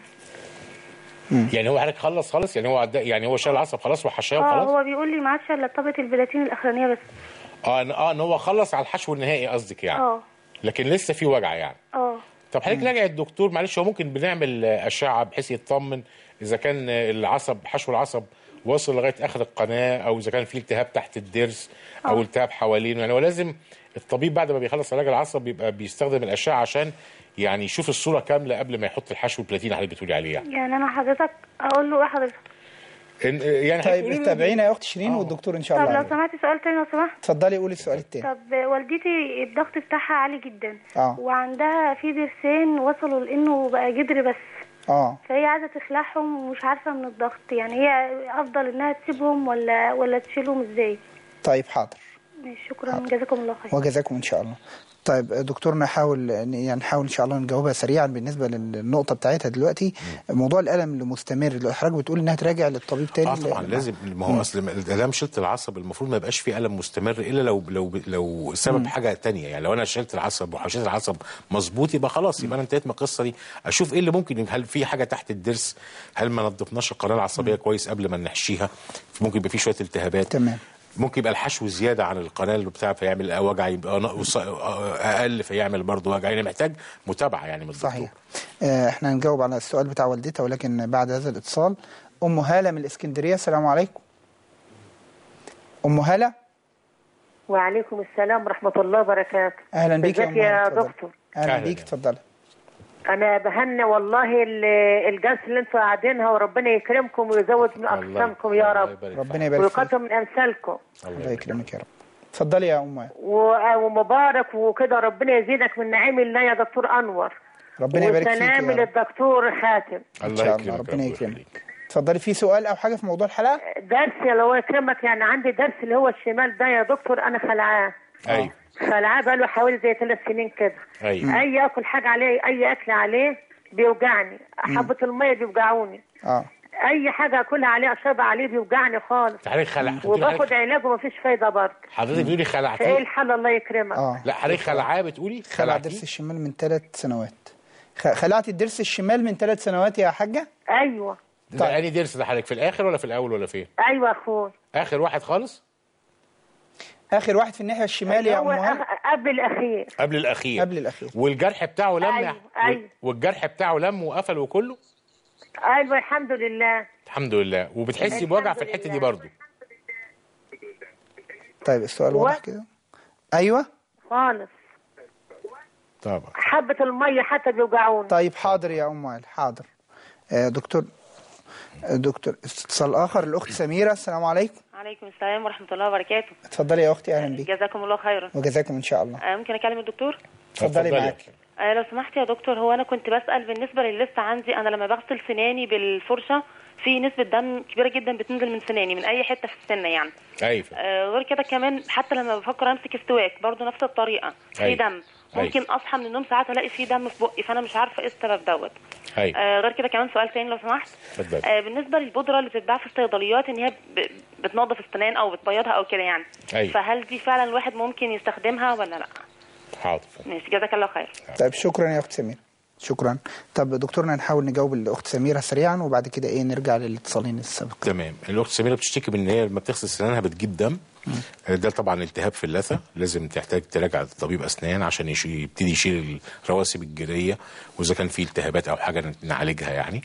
يعني هو حضرتك خلص خالص يعني هو عد... يعني هو شال العصب خلاص وحشاه اه وخلاص؟ هو بيقول لي ما عادش الا طبقة البلاتين الأخرانية بس اه ان اه ان هو خلص على الحشو النهائي قصدك يعني اه لكن لسه في وجع يعني اه طب حضرتك راجع الدكتور معلش هو ممكن بنعمل آه، اشعه بحيث يطمن اذا كان آه، العصب حشو العصب واصل لغايه اخر القناه او اذا كان في التهاب تحت الضرس او التهاب حوالينه يعني هو لازم الطبيب بعد ما بيخلص علاج العصب بيبقى بيستخدم الاشعه عشان يعني يشوف الصوره كامله قبل ما يحط الحشو البلاتين اللي حضرتك بتقولي عليه يعني يعني انا حضرتك اقول له ايه حضرتك إن- يعني حضرتك قولي طيب له- تابعينا يا اخت شيرين والدكتور ان شاء طب الله لو عليك. سمحت سؤال تاني لو سمحت اتفضلي قولي السؤال التاني طب والدتي الضغط بتاعها عالي جدا اه وعندها في ضرسين وصلوا لانه بقى جدر بس اه فهي عايزه تخلعهم ومش عارفه من الضغط يعني هي افضل انها تسيبهم ولا ولا تشيلهم ازاي طيب حاضر ماشي، شكرا جزاكم الله خير وجزاكم ان شاء الله طيب دكتور نحاول يعني نحاول ان شاء الله نجاوبها سريعا بالنسبه للنقطه بتاعتها دلوقتي موضوع الالم المستمر اللي حضرتك بتقول انها تراجع للطبيب تاني اه طبعا ل- لازم ما هو اصل الام شلت العصب المفروض ما يبقاش فيه الم مستمر الا لو لو لو سبب حاجه تانية يعني لو انا شلت العصب وحشيت العصب مظبوط يبقى خلاص يبقى انا انتهيت من القصه دي اشوف ايه اللي ممكن هل في حاجه تحت الضرس هل ما نظفناش القناه العصبيه كويس قبل ما نحشيها ممكن يبقى في شويه التهابات تمام ممكن يبقى الحشو زياده عن القناه اللي بتاع فيعمل وجع يبقى نقص اقل فيعمل برضه وجع يعني محتاج متابعه يعني من الدكتور صحيح آه، احنا هنجاوب على السؤال بتاع والدتها ولكن بعد هذا الاتصال ام هاله من الاسكندريه السلام عليكم ام هاله وعليكم السلام ورحمة الله وبركاته اهلا بيك يا ازيك ام يا هاله اتفضلي. دكتور اهلا أهلا بيك يا اتفضلي أنا بهنى والله ال- الجلسة اللي أنتوا قاعدينها وربنا يكرمكم ويزود من أقسامكم يا الله رب يبارك ربنا يبارك فيك ويكتر من أمثالكم الله يكرمك يا رب اتفضلي يا ام هاله و- ومبارك وكده ربنا يزيدك من نعيم الله يا دكتور أنور ربنا يبارك فيك وسلام يا رب للدكتور خاتم ان الله شاء الله يكرمك ربنا رب يكرمك يخليك. اتفضلي في سؤال او حاجه في موضوع الحلقه درس يا لو يكرمك يعني عندي درس اللي هو الشمال ده يا دكتور أنا خلعاه ايوه خلعاه بقاله حوالي زي ثلاث سنين كده ايوه أي آكل حاجة عليه أي أكل عليه بيوجعني حبة المية بيوجعوني اه اي حاجه اكلها عليه اشربها عليه بيوجعني خالص حضرتك خلع وباخد علاج ومفيش فايده برضه حضرتك بتقولي ايه خلعتيه الحل الله يكرمك اه لا حضرتك خلعاه بتقولي خلع خلعتيه ضرس الشمال من ثلاث سنوات خ- خلعتي الضرس الشمال من ثلاث سنوات يا حاجه ايوه ده طيب. انهي ضرس ده حضرتك في الاخر ولا في الاول ولا فين ايوه يا اخوي اخر واحد خالص اخر واحد في الناحيه الشمال يا ام هو هاله أخ- قبل الاخير قبل الاخير قبل الاخير والجرح بتاعه لم أيوة، أيوة. والجرح بتاعه لم وقفل وكله ايوه الحمد لله الحمد لله وبتحسي بوجع في الحته دي برضو طيب السؤال هو- واضح كده ايوه خالص طبعا حبه الميه حتى بيوجعوني طيب حاضر يا ام وائل حاضر آه دكتور آه دكتور اتصال اخر الاخت سميره السلام عليكم عليكم السلام ورحمة الله وبركاته اتفضلي يا اختي اهلا بيك جزاكم الله خيرا وجزاكم ان شاء الله آه، ممكن أكلم الدكتور اتفضلي معاك آه، لو سمحت يا دكتور هو أنا كنت بسأل بالنسبة للسه عندي أنا لما بغسل سناني بالفرشة في نسبة دم كبيرة جدا بتنزل من سناني من أي حتة في السنة يعني ايوه آه، غير كده كمان حتى لما بفكر امسك استواك برضو نفس الطريقه في أيوة. دم ممكن اصحى من النوم ساعات الاقي في دم في بقي فانا مش عارفه ايه السبب دوت ايوه آه غير كده كمان سؤال تاني لو سمحت اتفضل آه بالنسبه للبودره اللي بتتباع في الصيدليات ان هي ب... بتنظف السنان او بتبيضها او كده يعني أيوة. فهل دي فعلا الواحد ممكن يستخدمها ولا لا حاضر ماشي جزاك الله خير طيب شكرا يا اخت سميره شكرا طب دكتورنا نحاول نجاوب الاخت سميره سريعا وبعد كده ايه نرجع للاتصالين السابقين تمام الاخت سميره بتشتكي من ان هي لما بتغسل سنانها بتجيب دم ده طبعا التهاب في اللثه لازم تحتاج تراجع طبيب اسنان عشان يشي- يبتدي يشيل الرواسب الجيريه واذا كان في التهابات او حاجه نعالجها يعني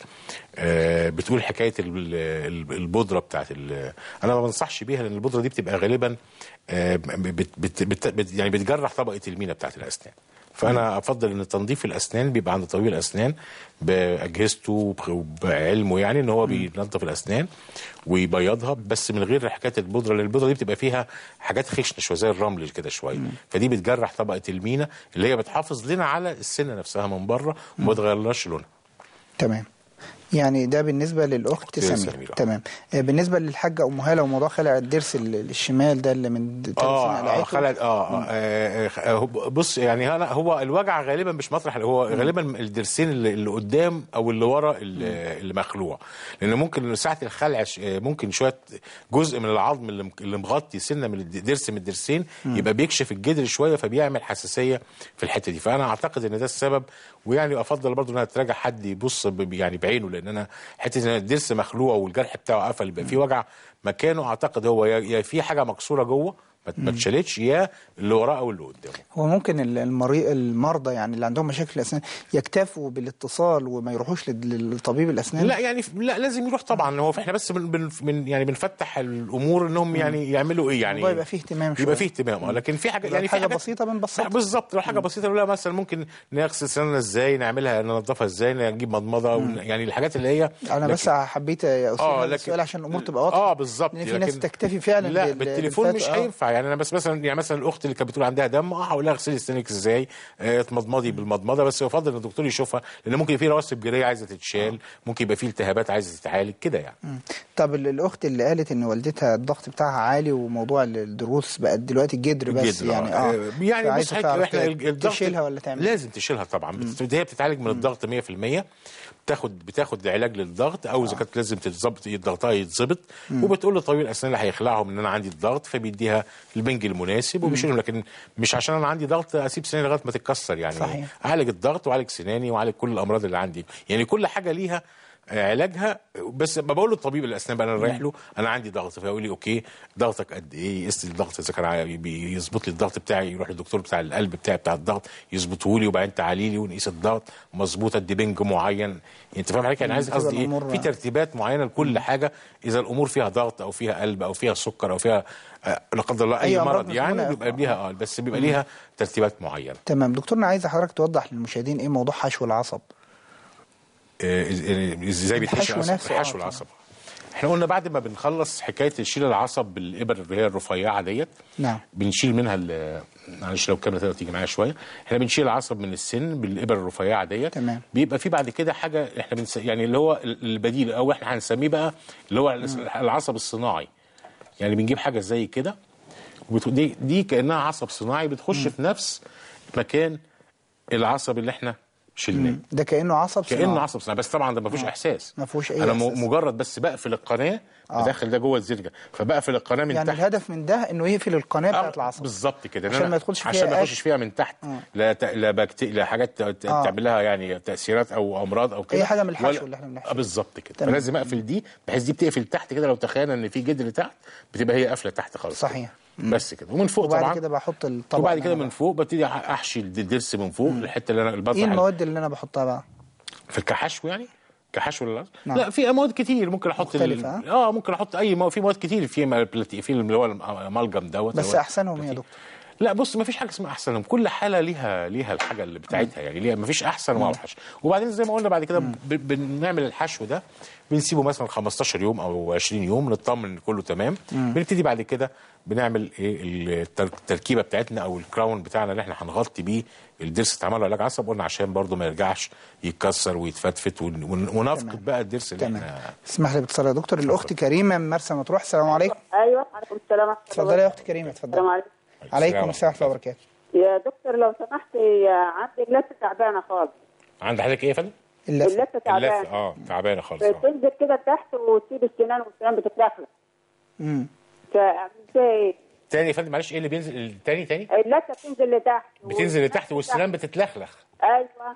آه، بتقول حكايه ال- ال- البودره بتاعت ال- انا ما بنصحش بيها لان البودره دي بتبقى غالبا آه، بت بت بت بت يعني بتجرح طبقه المينا بتاعت الاسنان فانا افضل ان تنظيف الاسنان بيبقى عند طبيب الاسنان باجهزته وب- وبعلمه يعني ان هو بينظف الاسنان ويبيضها بس من غير حكايه البودره لان البودره دي بتبقى فيها حاجات خشنه شويه زي الرمل كده شويه فدي بتجرح طبقه المينا اللي هي بتحافظ لنا على السنه نفسها من بره وما بتغيرلهاش لونها تمام يعني ده بالنسبه للاخت أخت سميره سميرة. تمام آه، بالنسبه للحاجه ام هاله وموضوع خلع الضرس ال- الشمال ده اللي من ثلاث سنين اه اه قلعته. خلع اه, آه, آه, آه هو- بص يعني انا هو الوجع غالبا مش مطرح هو غالبا الضرسين اللي, اللي قدام او اللي ورا اللي, اللي مخلوع لان ممكن ساعه الخلع ش- آه، ممكن شويه جزء من العظم اللي مك- اللي مغطي سنه من الضرس من الضرسين يبقى بيكشف الجدر شويه فبيعمل حساسيه في الحته دي فانا اعتقد ان ده السبب ويعني افضل برضو انها تراجع حد يبص ب- يعني بعينه لان انا حته ان الضرس مخلوع والجرح بتاعه قفل يبقى في وجع مكانه اعتقد هو يا يا في حاجه مكسوره جوه ما- ما اتشالتش يا اللي وراه او اللي قدامه هو ممكن ال- المريض المرضى يعني اللي عندهم مشاكل الاسنان يكتفوا بالاتصال وما يروحوش لل- لطبيب الاسنان لا يعني لا لازم يروح طبعا هو احنا بس بن بن بن يعني بنفتح الامور انهم يعني يعملوا ايه يعني الموضوع يبقى فيه اهتمام يبقى شوية. فيه اهتمام اه لكن في حاجه لو يعني في حاجة حاجات بسيطة بنبسطها. بالظبط لو حاجه بسيطه لا مثلا ممكن نغسل سناننا ازاي نعملها ننظفها ازاي نجيب مضمضه ون- يعني الحاجات اللي هي انا بس لكن- حبيت اثير اه هذا لكن السؤال عشان الامور تبقى واضحه اه بالظبط لان في ناس لكن- تكتفي فعلا لا بال- بالتليفون بالفات- مش آه. هينفع يعني انا بس مثلا يعني مثلا الاخت اللي كانت بتقول عندها دم اه هقول لها اغسلي سنانك ازاي آه، اتمضمضي بالمضمضه بس يفضل ان الدكتور يشوفها لان ممكن في رواسب جيريه عايزه تتشال ممكن يبقى في التهابات عايزه تتعالج كده يعني مم. طب ال- الاخت اللي قالت ان والدتها الضغط بتاعها عالي وموضوع ال- الدروس بقت دلوقتي الجدر بس الجدر، يعني آه. اه يعني فعايزة بص حضرتك تعرف احنا ت- ال- الضغط تشيلها ولا تعمل لازم تشيلها طبعا بت- هي بتتعالج من الضغط 100% بتاخد بتاخد علاج للضغط او اذا كانت لازم تتظبط ضغطها يتظبط وبتقول لطبيب الاسنان اللي هيخلعهم ان انا عندي الضغط فبيديها البنج المناسب وبيشيلهم لكن مش عشان انا عندي ضغط اسيب سناني لغايه ما تتكسر يعني صحيح. اعالج الضغط واعالج سناني واعالج كل الامراض اللي عندي يعني كل حاجه ليها آه، علاجها بس ما بقول للطبيب الاسنان بقى انا رايح له انا عندي ضغط فيقول لي اوكي ضغطك قد ايه يقيس لي الضغط اذا كان عا- بي- يظبط لي الضغط بتاعي يروح للدكتور بتاع القلب بتاعي بتاع الضغط يظبطه لي وبعدين تعالي لي ونقيس الضغط مظبوط ادي بنج معين يعني انت فاهم حضرتك يعني عايز بتبقى قصدي ايه الأمور- في ترتيبات معينه لكل حاجه اذا الامور فيها ضغط او فيها قلب او فيها سكر او فيها آه، لا قدر الله أي اي أمراض مرض يعني مزمنة. بيبقى ليها اه بس بيبقى ليها ترتيبات معينه تمام دكتورنا عايز حضرتك توضح للمشاهدين ايه موضوع حشو العصب آه، إز- آه، ازاي بيتحشي الحشو العصب نفسه، آه، حشو طبعا. العصب احنا قلنا بعد ما بنخلص حكايه تشيل العصب بالابر اللي هي الرفيعه ديت نعم بنشيل منها ال- معلش لو الكاميرا تقدر تيجي معايا شويه احنا بنشيل العصب من السن بالابر الرفيعه ديت تمام. بيبقى في بعد كده حاجه احنا بنس... يعني اللي هو البديل او احنا هنسميه بقى اللي هو العصب الصناعي يعني بنجيب حاجه زي كده وبت- دي دي كانها عصب صناعي بتخش في نفس مكان العصب اللي احنا شلناه ده كانه عصب كانه صناعي. عصب صناعي بس طبعا ده ما فيهوش احساس ما فيهوش أي انا م- إحساس. مجرد بس بقفل القناه آه. بداخل ده جوه الزرجه فبقفل القناه من يعني تحت الهدف من ده انه يقفل القناه آه، بتاعت العصب بالظبط كده إن عشان أنا- ما يدخلش فيها عشان ما أكل. يخشش فيها من تحت آه. لا ت... لا بكت... لا حاجات ت- آه. تعمل لها يعني تاثيرات او امراض او كده أي حاجة من الحشو ولا- اللي إحنا بنحشيه. آه، بالظبط كده تمام. فلازم اقفل دي بحيث دي بتقفل تحت كده لو تخيلنا ان في جدر تحت بتبقى هي قافله تحت خالص صحيح. كده. بس كده ومن فوق وبعد طبعا كده بحط الطبق وبعد اللي كده أنا من فوق ببتدي أح- احشي الضرس من فوق الحته اللي انا ايه البطن المواد اللي انا بحطها بقى في كحشو يعني كحشو للعصب نعم. لا في مواد كتير ممكن احط مختلفة، ال... اه ممكن احط اي مواد في مواد كتير في م- بلاتي- في اللي هو الامالجم دوت بس اللي هو احسنهم ايه يا دكتور لا بص ما فيش حاجه اسمها احسن كل حاله ليها ليها الحاجه اللي بتاعتها يعني ليها ما فيش احسن واوحش وبعدين زي ما قلنا بعد كده ب- بنعمل الحشو ده بنسيبه مثلا 15 يوم او 20 يوم نطمن ان كله تمام بنبتدي بعد كده بنعمل ايه التر- التركيبه بتاعتنا او الكراون بتاعنا اللي احنا هنغطي بيه الضرس اتعمل له علاج عصب قلنا عشان برضه ما يرجعش يتكسر ويتفتفت ون- ون- ونفقد بقى الضرس اللي تمام احنا اسمح لي باتصال يا دكتور الاخت كريمه من مرسى مطروح السلام عليكم ايوه عليكم السلام ورحمه الله اتفضلي يا اخت كريمه اتفضلي السلام عليكم عليكم السلام ورحمه الله وبركاته يا دكتور لو سمحت يا عندي اللثه تعبانه خالص عند حضرتك ايه يا فندم؟ اللثه اللثه اللثه تعبانه اه تعبانه خالص آه. تنزل كده تحت وتسيب السنان والسنان بتتلخلخ امم فاعمل فيها ايه؟ تاني يا فندم معلش ايه اللي بينزل تاني تاني اللثه بتنزل لتحت بتنزل لتحت والسنان بتتلخلخ ايوه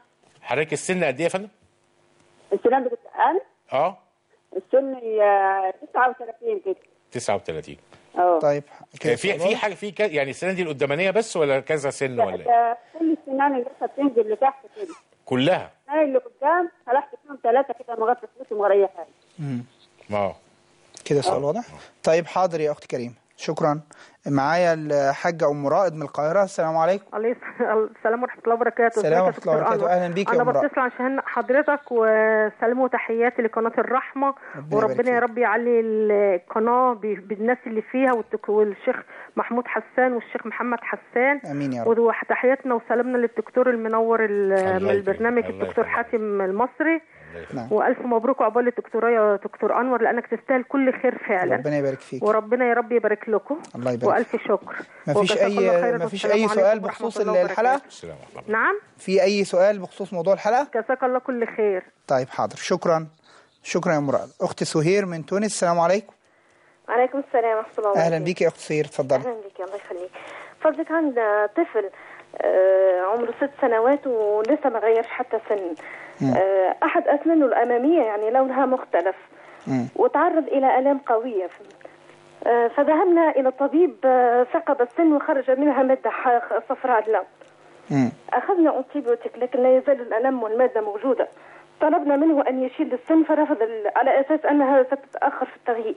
حضرتك السن قد ايه يا فندم؟ السنان بتاعت الان اه السن آه، 39 كده 39 اه طيب في في حاجه في ك- يعني السنه دي القدامانيه بس ولا كذا سن ولا ايه؟ ده كل السنان اللي لسه بتنزل لتحت كده كلها السنان اللي قدام صلحت فيهم ثلاثه كده ما غطت فلوسي ومريحه مم. اه كده السؤال واضح طيب حاضر يا اخت كريم شكرا معايا الحاجه ام رائد من القاهره السلام عليكم عليه السلام ورحمه الله وبركاته السلام ازيك يا ورحمة الله دكتور وبركاته. أنور؟ أهلا بيك يا انا أم رائد. بتصل عشان حضرتك وسلام وتحياتي لقناه الرحمه يبارك وربنا يا رب يعلي القناه ب- بالناس اللي فيها والدك- والشيخ محمود حسان والشيخ محمد حسان امين يا رب وتحياتنا وسلامنا للدكتور المنور ال- الله من يكرمك. البرنامج الله الدكتور يخليك. حاتم المصري نعم. والف مبروك عقبال الدكتوراه يا دكتور انور لانك تستاهل كل خير فعلا ربنا يبارك فيك وربنا يا رب يبارك لكم الله يبارك والف شكر ما فيش وجزاك الله اي خيراً ما فيش والسلام اي عليكم سؤال ورحمة بخصوص الله الحلقه وبركاته. نعم في اي سؤال بخصوص موضوع الحلقه جزاك الله كل خير طيب حاضر شكرا شكرا يا ام رائد اختي سهير من تونس السلام عليكم وعليكم السلام ورحمة الله وبركاته اهلا بيك يا اخت سهير اتفضلي أهلا بك الله يخليك فضلك عند طفل آه، عمره ست سنوات ولسه ما غيرش حتى سن آه، أحد أسنانه الأمامية يعني لونها مختلف وتعرض إلى آلام قوية آه، فذهبنا إلى الطبيب آه، ثقب السن وخرج منها مادة ح- صفراء اللون أخذنا أنتيبيوتيك لكن لا يزال الألم والمادة موجودة طلبنا منه أن يشيل السن فرفض ال- على أساس أنها ستتأخر في التغيير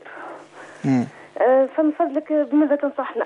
آه، فمن فضلك بماذا تنصحنا؟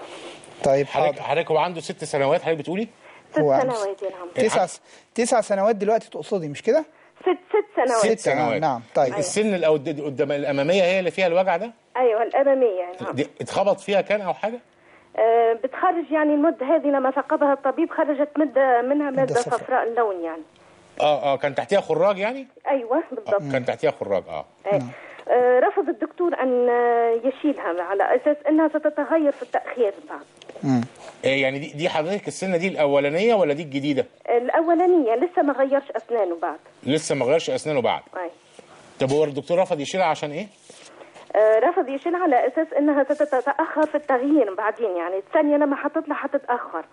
طيب حضرتك حضرتك هو عنده ست سنوات حضرتك بتقولي؟ ست هو عنده سنوات يا نعم تسع تسع سنوات دلوقتي تقصدي مش كده؟ ست ست سنوات ست سنوات نعم طيب السن الأود- قدام الاماميه هي اللي فيها الوجع ده؟ ايوه الاماميه نعم دي اتخبط فيها كان او حاجه؟ آه بتخرج يعني المده هذه لما ثقبها الطبيب خرجت مده منها ماده صفراء. صفراء اللون يعني اه اه كان تحتيها خراج يعني؟ ايوه بالضبط كان تحتيها خراج اه أي. آه رفض الدكتور ان آه، يشيلها على اساس انها ستتغير في التاخير بعد إيه يعني دي دي حضرتك السنه دي الاولانيه ولا دي الجديده؟ الاولانيه لسه ما غيرش اسنانه بعد لسه ما غيرش اسنانه بعد أي. طب هو الدكتور رفض يشيلها عشان ايه؟ آه رفض يشيلها على اساس انها ستتاخر في التغيير بعدين يعني الثانيه لما حطت لها حتتاخر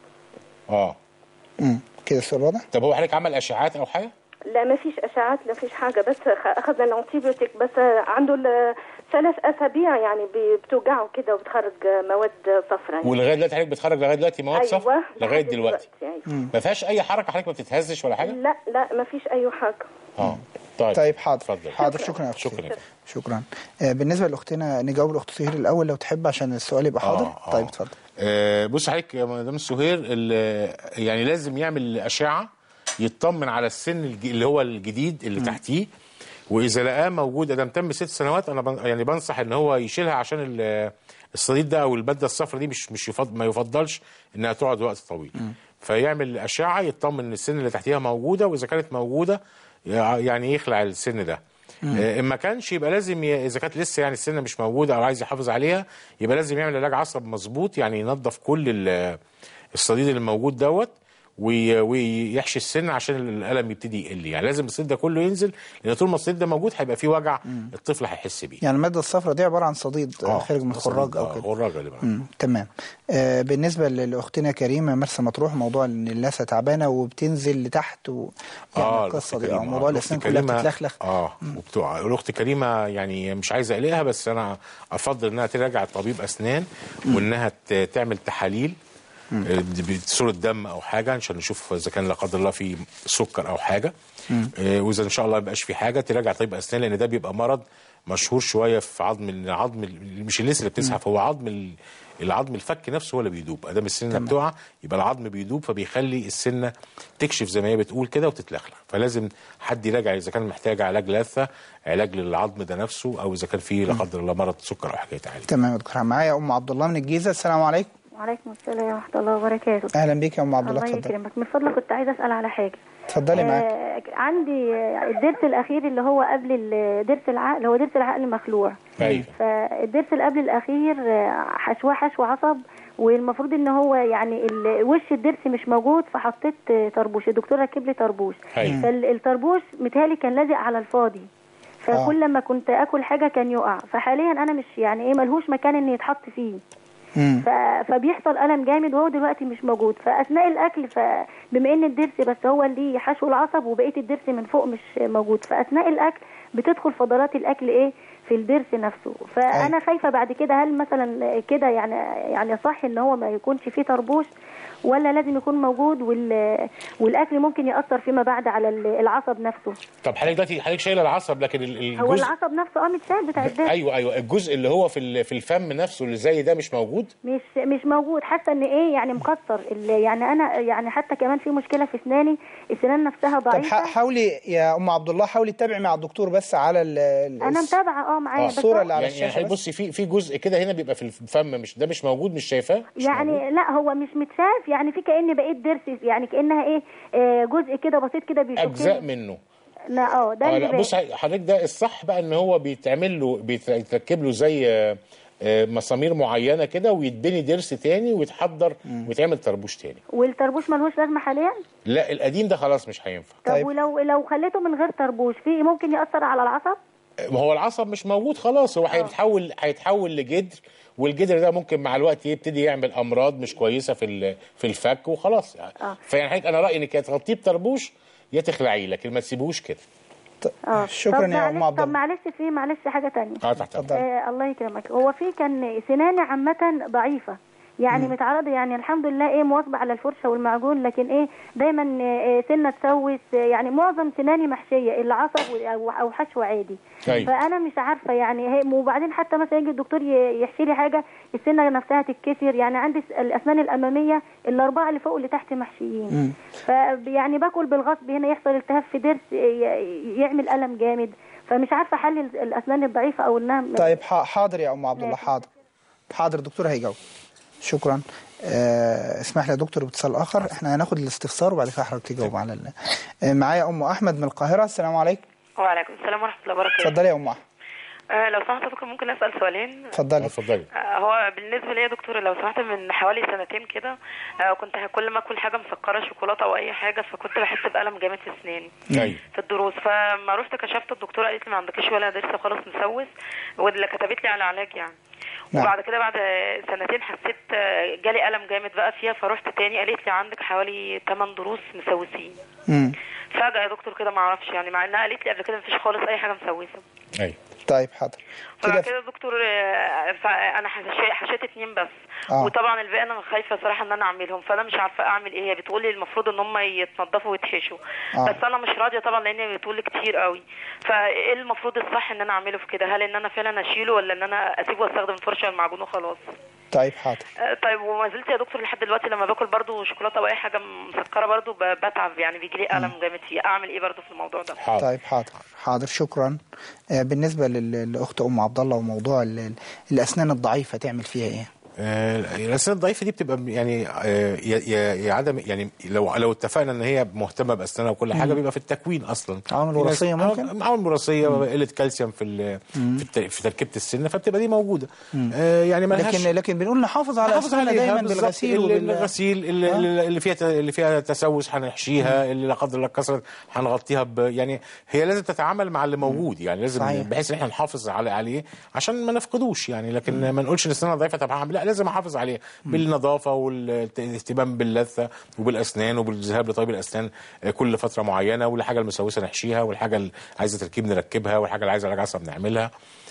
اه امم كده السؤال واضح؟ طب هو حضرتك عمل اشعاعات او حاجه؟ لا ما فيش اشعاعات لا فيش حاجه بس خ- اخذنا الانتيبيوتيك بس عنده ال- ثلاث اسابيع يعني بي- بتوجعه كده وبتخرج مواد صفراء ولغايه دلوقتي حضرتك بتخرج لغايه دلوقتي مواد صفر أيوة، لغايه لحد دلوقتي دلوقتي، أيوة. ما فيهاش اي حركه حضرتك ما بتتهزش ولا حاجه؟ لا لا ما فيش اي حاجه اه طيب طيب حاضر اتفضل حاضر شكرا يا اخت شكرا سهير. شكرا آه، بالنسبه لاختنا نجاوب الاخت سهير الاول لو تحب عشان السؤال يبقى حاضر آه، آه. طيب اتفضل آه، بص حضرتك يا مدام السهير ال- يعني لازم يعمل اشعه يطمن على السن الج- اللي هو الجديد اللي تحتيه واذا لقاه موجود ادام تم ست سنوات انا بن يعني بنصح ان هو يشيلها عشان ال- الصديد ده او الماده الصفراء دي مش مش يفضل ما يفضلش انها تقعد وقت طويل فيعمل اشعه يطمن ان السن اللي تحتيها موجوده واذا كانت موجوده يع- يعني يخلع السن ده آه، ان ما كانش يبقى لازم ي... اذا كانت لسه يعني السنه مش موجوده او عايز يحافظ عليها يبقى لازم يعمل علاج عصب مظبوط يعني ينظف كل ال- الصديد اللي موجود دوت وي- ويحشي السن عشان الالم يبتدي يقل يعني لازم الصديد ده كله ينزل لان طول ما الصديد ده موجود هيبقى فيه وجع الطفل هيحس بيه يعني الماده الصفراء دي عباره عن صديد آه، آه، خارج من خراج او آه، كده خراج اللي بقى. مم، تمام آه بالنسبه ل- لاختنا كريمه مرسى مطروح موضوع ان اللثه تعبانه وبتنزل لتحت و... يعني اه القصه الأخت دي اه كريمة، موضوع آه، الاسنان الأخت كلها كريمة- بتتلخلخ اه وبتوع الاخت كريمه يعني مش عايز اقلقها بس انا افضل انها تراجع طبيب اسنان وانها ت- تعمل تحاليل آه، دي بصوره دم او حاجه عشان نشوف اذا كان لا قدر الله في سكر او حاجه آه، واذا ان شاء الله ما يبقاش في حاجه تراجع طبيب اسنان لان ده بيبقى مرض مشهور شويه في عظم العظم ال- مش اللثه اللي بتزحف هو عظم ال- العظم الفك نفسه هو اللي بيدوب ادام السنه بتقع يبقى العظم بيدوب فبيخلي السنه تكشف زي ما هي بتقول كده وتتلخلخ فلازم حد يراجع اذا كان محتاج علاج لثه علاج للعظم ده نفسه او اذا كان في لا قدر الله مرض سكر او حاجه تعالج تمام يا دكتور معايا ام عبد الله من الجيزه السلام عليكم وعليكم السلام ورحمة الله وبركاته اهلا بيك يا ام عبد الله الله اتفضلي يكرمك من فضلك كنت عايزة أسأل على حاجة اتفضلي معاك آه عندي آه، الضرس الأخير اللي هو قبل ال- ضرس العقل هو ضرس العقل مخلوع ايوه فالضرس اللي قبل الأخير آه، حشواه حشو عصب والمفروض ان هو يعني ال- وش الضرس مش موجود فحطيت آه، طربوش الدكتور ركب لي طربوش أيوة. فالطربوش متهيألي كان لازق على الفاضي فكل لما كنت اكل حاجه كان يقع فحاليا انا مش يعني ايه ملهوش مكان ان يتحط فيه ف... فبيحصل الم جامد وهو دلوقتي مش موجود فاثناء الاكل فبما ان الضرس بس هو اللي حشو العصب وبقيه الضرس من فوق مش موجود فاثناء الاكل بتدخل فضلات الاكل ايه في الضرس نفسه فانا خايفه بعد كده هل مثلا كده يعني يعني صح ان هو ما يكونش فيه طربوش ولا لازم يكون موجود وال... والاكل ممكن ياثر فيما بعد على العصب نفسه طب حضرتك دلوقتي حضرتك شايله العصب لكن ال- الجزء هو العصب نفسه اه متشال بتاع الضرس ايوه ايوه الجزء اللي هو في ال- في الفم نفسه اللي زي ده مش موجود مش مش موجود حاسه ان ايه يعني مكسر ال- يعني انا يعني حتى كمان في مشكله في اسناني السنان نفسها طب ضعيفه ح- حاولي يا ام عبد الله حاولي تتابعي مع الدكتور بس على ال- ال- انا متابعه اه معايا بس الصوره هو- اللي على يعني يعني الشاشه بس. بصي في في جزء كده هنا بيبقى في الفم مش ده مش موجود مش شايفاه يعني لا هو مش متشاف يعني في كأن بقيت ضرس يعني كأنها ايه آه، جزء كده بسيط كده بيشوف اجزاء منه لا اه ده اه اللي لا باين. بص حضرتك ده الصح بقى ان هو بيتعمل له بيتركب له زي آه، آه، مسامير معينه كده ويتبني ضرس تاني ويتحضر ويتعمل طربوش تاني والطربوش ملهوش لازمه حاليا لا القديم ده خلاص مش هينفع طب ولو لو خليته من غير طربوش في ممكن يأثر على العصب ما هو العصب مش موجود خلاص هو هيتحول هيتحول لجدر والجدر ده ممكن مع الوقت يبتدي يعمل امراض مش كويسه في ال- في الفك وخلاص يعني آه. فيعني حضرتك انا رايي انك يا تغطيه بطربوش يا تخلعيه لكن ما تسيبوش كده اه شكراً طب يا أم معلش- عبد طب الله. معلش في معلش حاجه تانية اه تحت أمرك. آه الله يكرمك هو في كان سناني عامه ضعيفه يعني مم. متعرضه يعني الحمد لله ايه مواظبه على الفرشه والمعجون لكن ايه دايما آه سنه تسوس آه، يعني معظم سناني محشيه العصب او او حشو عادي أيوة. فانا مش عارفه يعني هي وبعدين حتى مثلا يجي الدكتور ي- يحشي لي حاجه السنه نفسها تتكسر يعني عندي س- الاسنان الاماميه الاربعه اللي فوق واللي تحت محشيين فيعني باكل بالغصب هنا يحصل التهاب في ضرس ي- يعمل الم جامد فمش عارفه حل ال- الاسنان الضعيفه او انها طيب ح- حاضر يا ام عبد الله ماشي. حاضر حاضر الدكتور هيجاوب شكرا آه اسمح لي يا دكتور باتصال اخر احنا هناخد الاستفسار وبعد كده حضرتك تجاوب على ال- آه معايا ام احمد من القاهره السلام عليكم وعليكم السلام ورحمة الله وبركاته اتفضلي يا ام احمد آه لو سمحت يا دكتور ممكن أسأل سؤالين اتفضلي اتفضلي آه هو بالنسبة لي يا دكتور لو سمحت من حوالي سنتين كده آه كنت كل ما أكل حاجة مسكرة شوكولاتة أو أي حاجة فكنت بحس بألم جامد في أسناني ايوه في الدروس فما رحت كشفت الدكتوره قالت لي ما عندكيش ولا ضرس خالص مسوس واللي كتبت لي على علاج يعني نعم. وبعد كده بعد سنتين حسيت آه، جالي الم جامد بقى فيها فرحت تاني قالت لي عندك حوالي 8 ضروس مسوسين مم. فجاه يا دكتور كده ما اعرفش يعني مع انها قالت لي قبل كده مفيش خالص اي حاجه مسوسه ايوه طيب حاضر فبعد كده كده يا دكتور آه، فا- انا حشي- حشيت اتنين بس آه. وطبعا الباقي انا خايفه صراحه ان انا اعملهم فانا مش عارفه اعمل ايه هي بتقول لي المفروض ان هم يتنضفوا ويتحشوا آه. بس انا مش راضيه طبعا لان هي بتقول لي كتير قوي فايه المفروض الصح ان انا اعمله في كده هل ان انا فعلا اشيله ولا ان انا اسيبه واستخدم الفرشه والمعجون وخلاص طيب حاضر آه، طيب وما زلت يا دكتور لحد دلوقتي لما باكل برضو شوكولاته او اي حاجه مسكره برضو ب- بتعب يعني بيجي لي الم جامد فيه اعمل ايه برضو في الموضوع ده طيب حاضر حاضر شكرا آه بالنسبه لل- لاخت ام عبد الله وموضوع ال- ال- الاسنان الضعيفه تعمل فيها ايه آه، الاسنان الضعيفه دي بتبقى يعني آه، يا يا يا عدم يعني لو لو اتفقنا ان هي مهتمه باسنانها وكل حاجه مم. بيبقى في التكوين اصلا عوامل في ناس- وراثية ممكن؟ آه، عوامل وراثيه مم. قله كالسيوم في ال- مم. في, الت- في تركيبه السن فبتبقى دي موجوده مم. آه، يعني ملهاش لكن لكن بنقول نحافظ على نحافظ اسناننا عليها دايما بالظبط. بالغسيل اللي- وبال الغسيل اللي, آه. اللي فيها ت- اللي فيها تسوس هنحشيها اللي لا قدر الله اتكسرت هنغطيها ب يعني هي لازم تتعامل مع اللي موجود يعني لازم صحيح. بحيث ان احنا نحافظ على عليه عشان ما نفقدوش يعني لكن ما نقولش ان السنه ضعيفه طب هعمل لا لازم احافظ عليه بالنظافه والاهتمام باللثه وبالاسنان وبالذهاب لطبيب الاسنان آه، كل فتره معينه والحاجه المسوسه نحشيها والحاجه اللي عايزه تركيب نركبها والحاجه اللي عايزه علاج عصب نعملها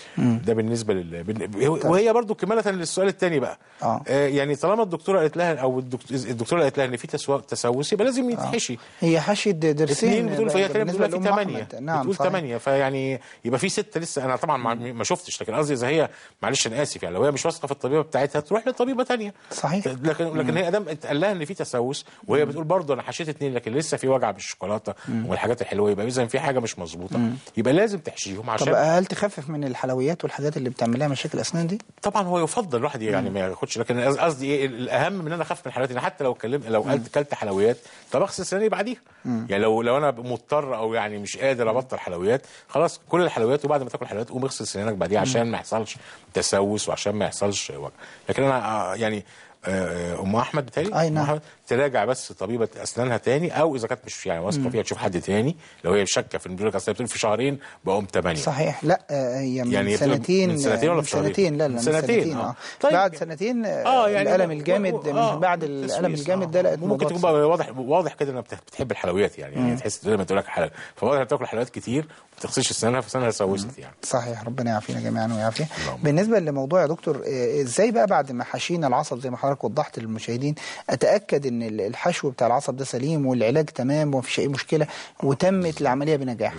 ده بالنسبه لل بن- وهي برضو كماله للسؤال الثاني بقى آه. آه يعني طالما الدكتوره قالت لها او الدكتور الدكتوره قالت لها ان في تسو- تسوس يبقى لازم يتحشي هي حشي د- درسين اثنين بتقول فهي تقريبا بالنسبة بتقول في لأم ثمانية أحمد. نعم بتقول صحيح. ثمانية فيعني يبقى في ستة لسه انا طبعا ما- ما شفتش لكن قصدي اذا هي معلش انا اسف يعني لو هي مش واثقه في الطبيبه بتاعتها تروح لطبيبه ثانيه صحيح لكن لكن هي ادام اتقال لها ان في تسوس وهي بتقول برضه انا حشيت اثنين لكن لسه في وجع بالشوكولاته والحاجات الحلوه يبقى اذا في حاجه مش مظبوطه مم. يبقى لازم تحشيهم طب عشان هل تخفف من الحلويات والحاجات اللي بتعمل لها مشاكل اسنان دي طبعا هو يفضل الواحد يعني ما ياخدش لكن قصدي ايه الاهم من ان انا اخاف من الحلويات يعني حتى لو اتكلمت لو قلت كلت حلويات طب اغسل سناني بعديها مم. يعني لو لو انا مضطر او يعني مش قادر ابطل حلويات خلاص كل الحلويات وبعد ما تاكل حلويات قوم اغسل سنانك بعديها عشان ما يحصلش تسوس وعشان ما يحصلش وجع لكن انا آه، يعني آه، ام احمد بتهيألي أي أم نعم. أحمد تراجع بس طبيبه اسنانها تاني او اذا كانت مش يعني واثقه مم. فيها تشوف حد تاني لو هي شاكه في بيقول لك اصل بتقول في شهرين بقوم ثمانيه صحيح لا آه، هي من يعني سنتين من سنتين ولا من في شهرين؟ سنتين لا لا من من سنتين، سنتين آه. اه طيب. بعد سنتين آه اه يعني الالم و- الجامد و- من آه، بعد الالم تسويس، الجامد آه. ده لقيت ممكن الموضوع تكون بقى واضح واضح كده انها بتح- بتحب الحلويات يعني, يعني مم. تحس دايما تقول لك حلويات فواضح انها بتاكل حلويات كتير ما بتغسلش اسنانها فاسنانها سوست يعني صحيح ربنا يعافينا جميعا ويعافيه بالنسبه لموضوع يا دكتور آه، ازاي بقى بعد ما حشينا العصب زي ما حضرتك وضحت للمشاهدين اتاكد ان ال- الحشو بتاع العصب ده سليم والعلاج تمام ومفيش اي مشكله وتمت العمليه بنجاح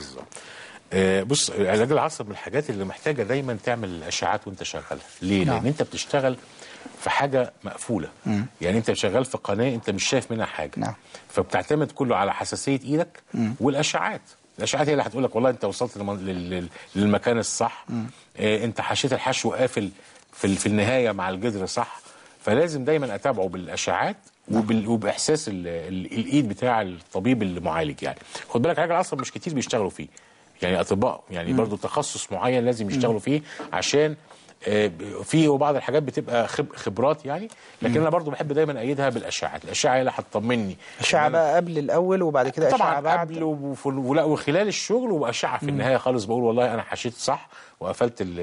آه، بص علاج العصب من الحاجات اللي محتاجه دايما تعمل اشعاعات وانت شغال ليه؟ نعم. لان انت بتشتغل في حاجه مقفوله مم. يعني انت شغال في قناه انت مش شايف منها حاجه نعم. فبتعتمد كله على حساسيه ايدك مم. والاشعاعات الاشعاعات هي اللي هتقول لك والله انت وصلت للمن- لل- لل- للمكان الصح مم. آه، انت حشيت الحشو قافل في ال- في النهايه مع الجذر صح فلازم دايما اتابعه بالاشعاعات وبال... وباحساس ال... ال... الايد بتاع الطبيب المعالج يعني خد بالك علاج العصب مش كتير بيشتغلوا فيه يعني اطباء يعني مم. برضو تخصص معين لازم يشتغلوا فيه عشان آه، في وبعض الحاجات بتبقى خب... خبرات يعني لكن مم. انا برضو بحب دايما ايدها بالاشعاعات الاشعه هي اللي هتطمني اشعه بقى قبل الاول وبعد كده اشعه طبعا بعد قبل وف- ولا وخلال الشغل واشعه في مم. النهايه خالص بقول والله انا حشيت صح وقفلت ال-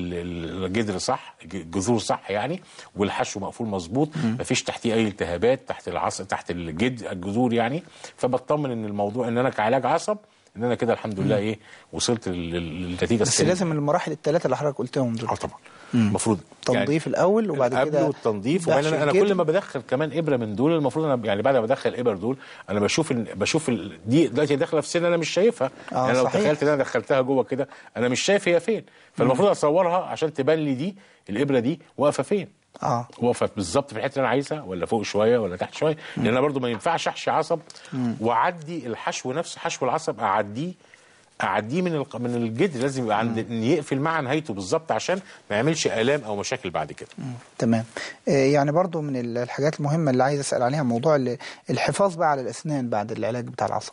ال- الجذر صح الجذور صح يعني والحشو مقفول مظبوط مم. مفيش تحتيه اي التهابات تحت العصب تحت الجد الجذور يعني فبطمن ان الموضوع ان انا كعلاج عصب ان انا كده الحمد لله ايه وصلت لل- لل- للنتيجه بس السليمة. لازم المراحل الثلاثه اللي حضرتك قلتهم دول اه طبعا المفروض تنظيف الاول وبعد قبل كده والتنظيف بحث وبعدين انا الجلد. كل ما بدخل كمان ابره من دول المفروض انا يعني بعد ما بدخل الابر دول انا بشوف ال... بشوف ال... دي دلوقتي داخله في سن انا مش شايفها آه، يعني لو صحيح. تخيلت ان انا دخلتها جوه كده انا مش شايف هي فين فالمفروض اصورها عشان تبان لي دي الابره دي واقفه فين اه واقفه بالظبط في الحته اللي انا عايزها ولا فوق شويه ولا تحت شويه لان انا برضو ما ينفعش احشي عصب مم. واعدي الحشو نفسه حشو العصب اعديه اعديه من الق- من الجدر لازم يبقى عند إن يقفل مع نهايته بالظبط عشان ما يعملش الام او مشاكل بعد كده تمام آه، يعني برضو من ال- الحاجات المهمه اللي عايز اسال عليها موضوع ال- الحفاظ بقى على الاسنان بعد العلاج بتاع العصب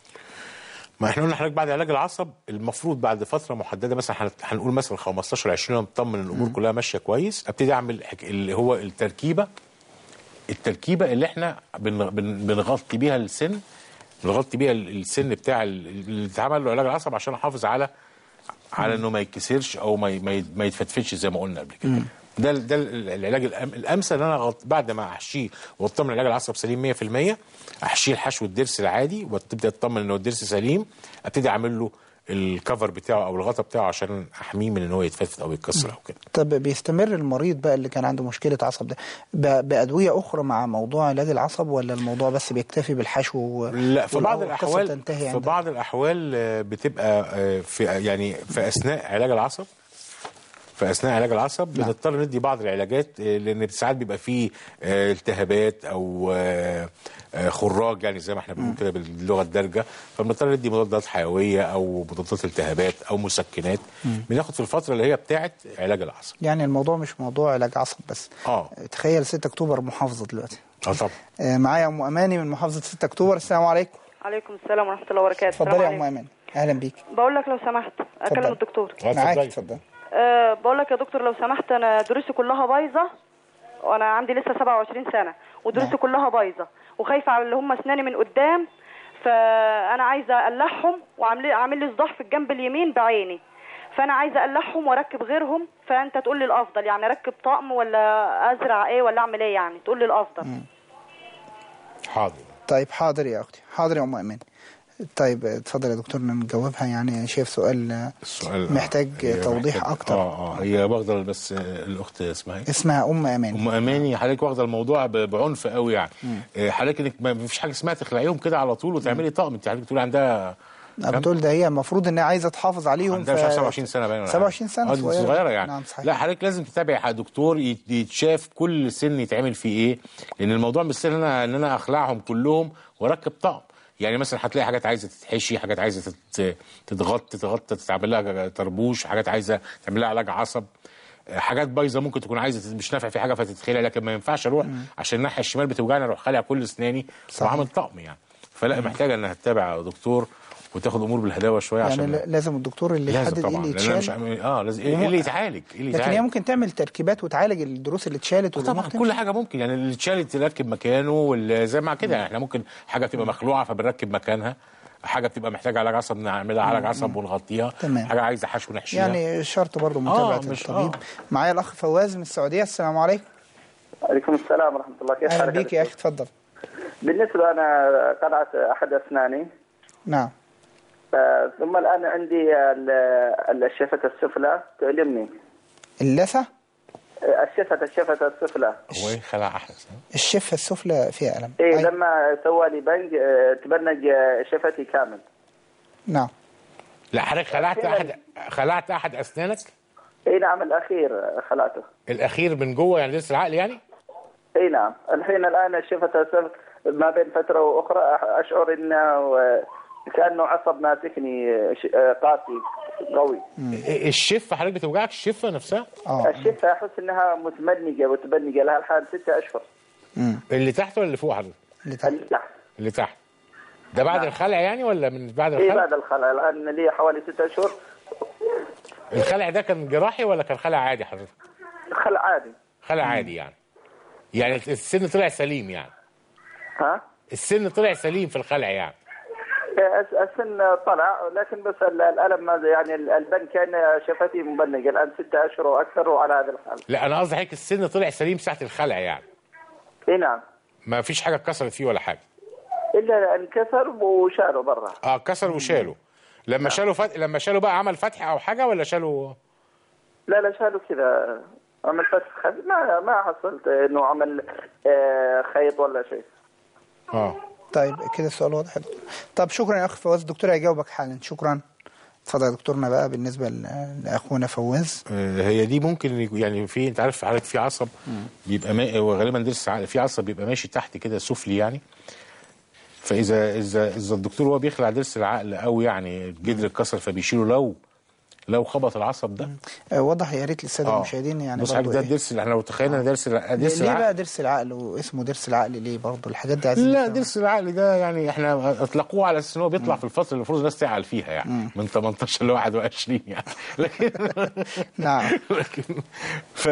ما احنا قلنا لحضرتك بعد علاج العصب المفروض بعد فتره محدده مثلا هن- هنقول مثلا 15 20 يوم اطمن ان الامور كلها ماشيه كويس ابتدي اعمل حك- اللي هو التركيبه التركيبه اللي احنا بن- بن- بنغطي بيها السن بنغطي بيها ال- السن بتاع ال- اللي اتعمل له علاج العصب عشان احافظ على على انه ما يتكسرش او ما ي- ما ي- ما يتفتفتش زي ما قلنا قبل كده ده ال- ده ال- العلاج الأم- الامثل ان انا أغط- بعد ما احشيه واطمن علاج العصب سليم 100% احشيه الحشو الضرس العادي وتبدا اطمن انه الضرس سليم ابتدي اعمل له الكفر بتاعه او الغطا بتاعه عشان احميه من ان هو يتفتفت او يتكسر او كده طب بيستمر المريض بقى اللي كان عنده مشكله عصب ده ب- بادويه اخرى مع موضوع علاج العصب ولا الموضوع بس بيكتفي بالحشو و- لا في بعض والقصة الاحوال تنتهي في عندها؟ بعض الاحوال آه، بتبقى آه، في يعني في اثناء علاج العصب في اثناء علاج العصب بنضطر ندي بعض العلاجات آه، لان ساعات بيبقى فيه آه، التهابات او آه، آه، خراج يعني زي ما احنا بنقول كده باللغه الدارجه فبنضطر ندي مضادات حيويه او مضادات التهابات او مسكنات بناخد في الفتره اللي هي بتاعه علاج العصب يعني الموضوع مش موضوع علاج عصب بس اه تخيل 6 اكتوبر محافظه دلوقتي اه طبعا آه، معايا ام اماني من محافظه 6 اكتوبر السلام عليكم عليكم السلام ورحمه الله وبركاته اتفضلي يا السلام ام عليكم. اماني اهلا بيك بقول لك لو سمحت اكلم اتفضل. الدكتور معاك اتفضل أه بقول لك يا دكتور لو سمحت انا دروسي كلها بايظه وانا عندي لسه 27 سنه ودروسي كلها بايظه وخايفه على اللي هم اسناني من قدام فانا عايزه اقلعهم وعامل عامل لي صداع في الجنب اليمين بعيني فانا عايزه اقلعهم واركب غيرهم فانت تقول لي الافضل يعني اركب طقم ولا ازرع ايه ولا اعمل ايه يعني تقول لي الافضل حاضر طيب حاضر يا اختي حاضر يا ام اماني طيب اتفضل يا دكتور نجاوبها يعني شايف سؤال آه، السؤال محتاج هي توضيح محتاج- اكتر اه اه هي واخده بس آه، الاخت اسمها ايه؟ اسمها ام اماني ام اماني حضرتك واخده الموضوع ب- بعنف قوي يعني مم. آه، حضرتك انك ما فيش حاجه اسمها تخلعيهم كده على طول وتعملي طقم انت حضرتك بتقول عندها أنا بتقول ده هي المفروض انها عايزه تحافظ عليهم عندها مش عارف 27 سنه باين ولا حاجة. 27 سنه آه، دي صغيره صغيره يعني نعم صحيح لا حضرتك لازم تتابع دكتور يت- يتشاف كل سن يتعمل فيه ايه لان الموضوع مش سهل ان انا ان انا اخلعهم كلهم واركب طقم يعني مثلا هتلاقي حاجات عايزه تتحشي حاجات عايزه تت- تتغط تتغطى تتعمل لها طربوش حاجات عايزه تعمل لها علاج عصب آه، حاجات بايظه ممكن تكون عايزه مش نافع في حاجه فتتخلع لكن ما ينفعش اروح عشان الناحيه الشمال بتوجعني اروح خالع كل اسناني صحيح. وعامل طقم يعني فلا محتاجه انها تتابع دكتور وتاخد امور بالهداوه شويه يعني عشان لا- لازم الدكتور اللي لازم يحدد ايه طبعا اللي لان انا مش يتشال عم- اه لازم ايه ومو- اللي يتعالج ايه اللي لكن هي يتعالج ممكن تعمل تركيبات وتعالج الدروس اللي اتشالت طبعا والأمور كل حاجه ممكن يعني اللي اتشالت تركب مكانه واللي زي ما كده يعني احنا ممكن حاجه بتبقى مخلوعه فبنركب مكانها حاجه بتبقى محتاجه علاج عصب نعملها علاج عصب ونغطيها تمام. حاجه عايزه حشو نحشيها يعني شرط برضه متابعه آه، مش- الطبيب آه. معايا الاخ فواز من السعوديه السلام عليكم عليكم السلام ورحمة الله كيف اهلا حالك بيك يا اخي اتفضل بالنسبة أنا قلعت أحد أسناني نعم آه، ثم الآن عندي ال- ال- الشفة السفلى تؤلمني اللثه آه، الشفة الشفة السفلى هو ايه خلع احلى الشفه السفلى فيها الم إيه لما سوى لي بنج آه، تبنج آه، شفتي كامل نعم لا حضرتك خلعت احد خلعت احد اسنانك إي نعم الأخير آه، خلعته الاخير من جوه يعني لسه العقل يعني إي نعم الحين الآن الشفة السفلى ما بين فترة وأخرى أح- أشعر إنه آه، كأنه عصب ماسكني آه، ش- آه، قاسي قوي إيه الشفه حضرتك بتوجعك الشفه نفسها الشفة أحس إنها متمنجة وتبنجة لها الحال ستة أشهر اللي تحت ولا اللي فوق حضرتك اللي تحت اللي تحت اللي تحت ده بعد الخلع يعني ولا من بعد إيه الخلع بعد الخلع الآن لي حوالي ستة أشهر الخلع ده كان جراحي ولا كان خلع عادي حضرتك خلع عادي خلع عادي يعني يعني السن طلع سليم يعني ها السن طلع سليم في الخلع يعني الس- السن طلع لكن بس ال- الألم ما زي- يعني ال- البن كان شفتي مبنجة الآن ستة أشهر وأكثر وعلى هذا الحال لا انا قصدي حضرتك السن طلع سليم ساعه الخلع يعني إي نعم ما فيش حاجه اتكسرت فيه ولا حاجه إلا انكسر وشاله برا اه كسر وشاله لما شالوا فت... لما شالوا بقى عمل فتح او حاجه ولا شالوا لا لا شاله كذا عمل فتح خفيف ما ما حصلت إنه عمل آه، خيط ولا شيء اه طيب كده السؤال واضح طب شكرا يا اخ فواز الدكتور هيجاوبك حالا شكرا اتفضل يا دكتورنا بقى بالنسبه ل- لاخونا فواز آه، هي دي ممكن يكون- يعني في انت عارف حضرتك في عصب بيبقى ما... هو غالبا ضرس عقل في عصب بيبقى ماشي تحت كده سفلي يعني فاذا اذا اذا الدكتور هو بيخلع ضرس العقل او يعني الجدر اتكسر فبيشيله لو لو خبط العصب ده آه، وضح يا ريت للساده آه. المشاهدين يعني بص برضو حضرتك ده إيه؟ الضرس اللي احنا لو تخيلنا ضرس الع- ضرس ليه العقل بقى ضرس العقل واسمه ضرس العقل ليه برضه الحاجات دي عايزين لا نفهمها. ضرس العقل ده يعني احنا اطلقوه على اساس ان هو بيطلع في الفتره اللي المفروض الناس تعقل فيها يعني من 18 ل 21 يعني لكن نعم لكن ف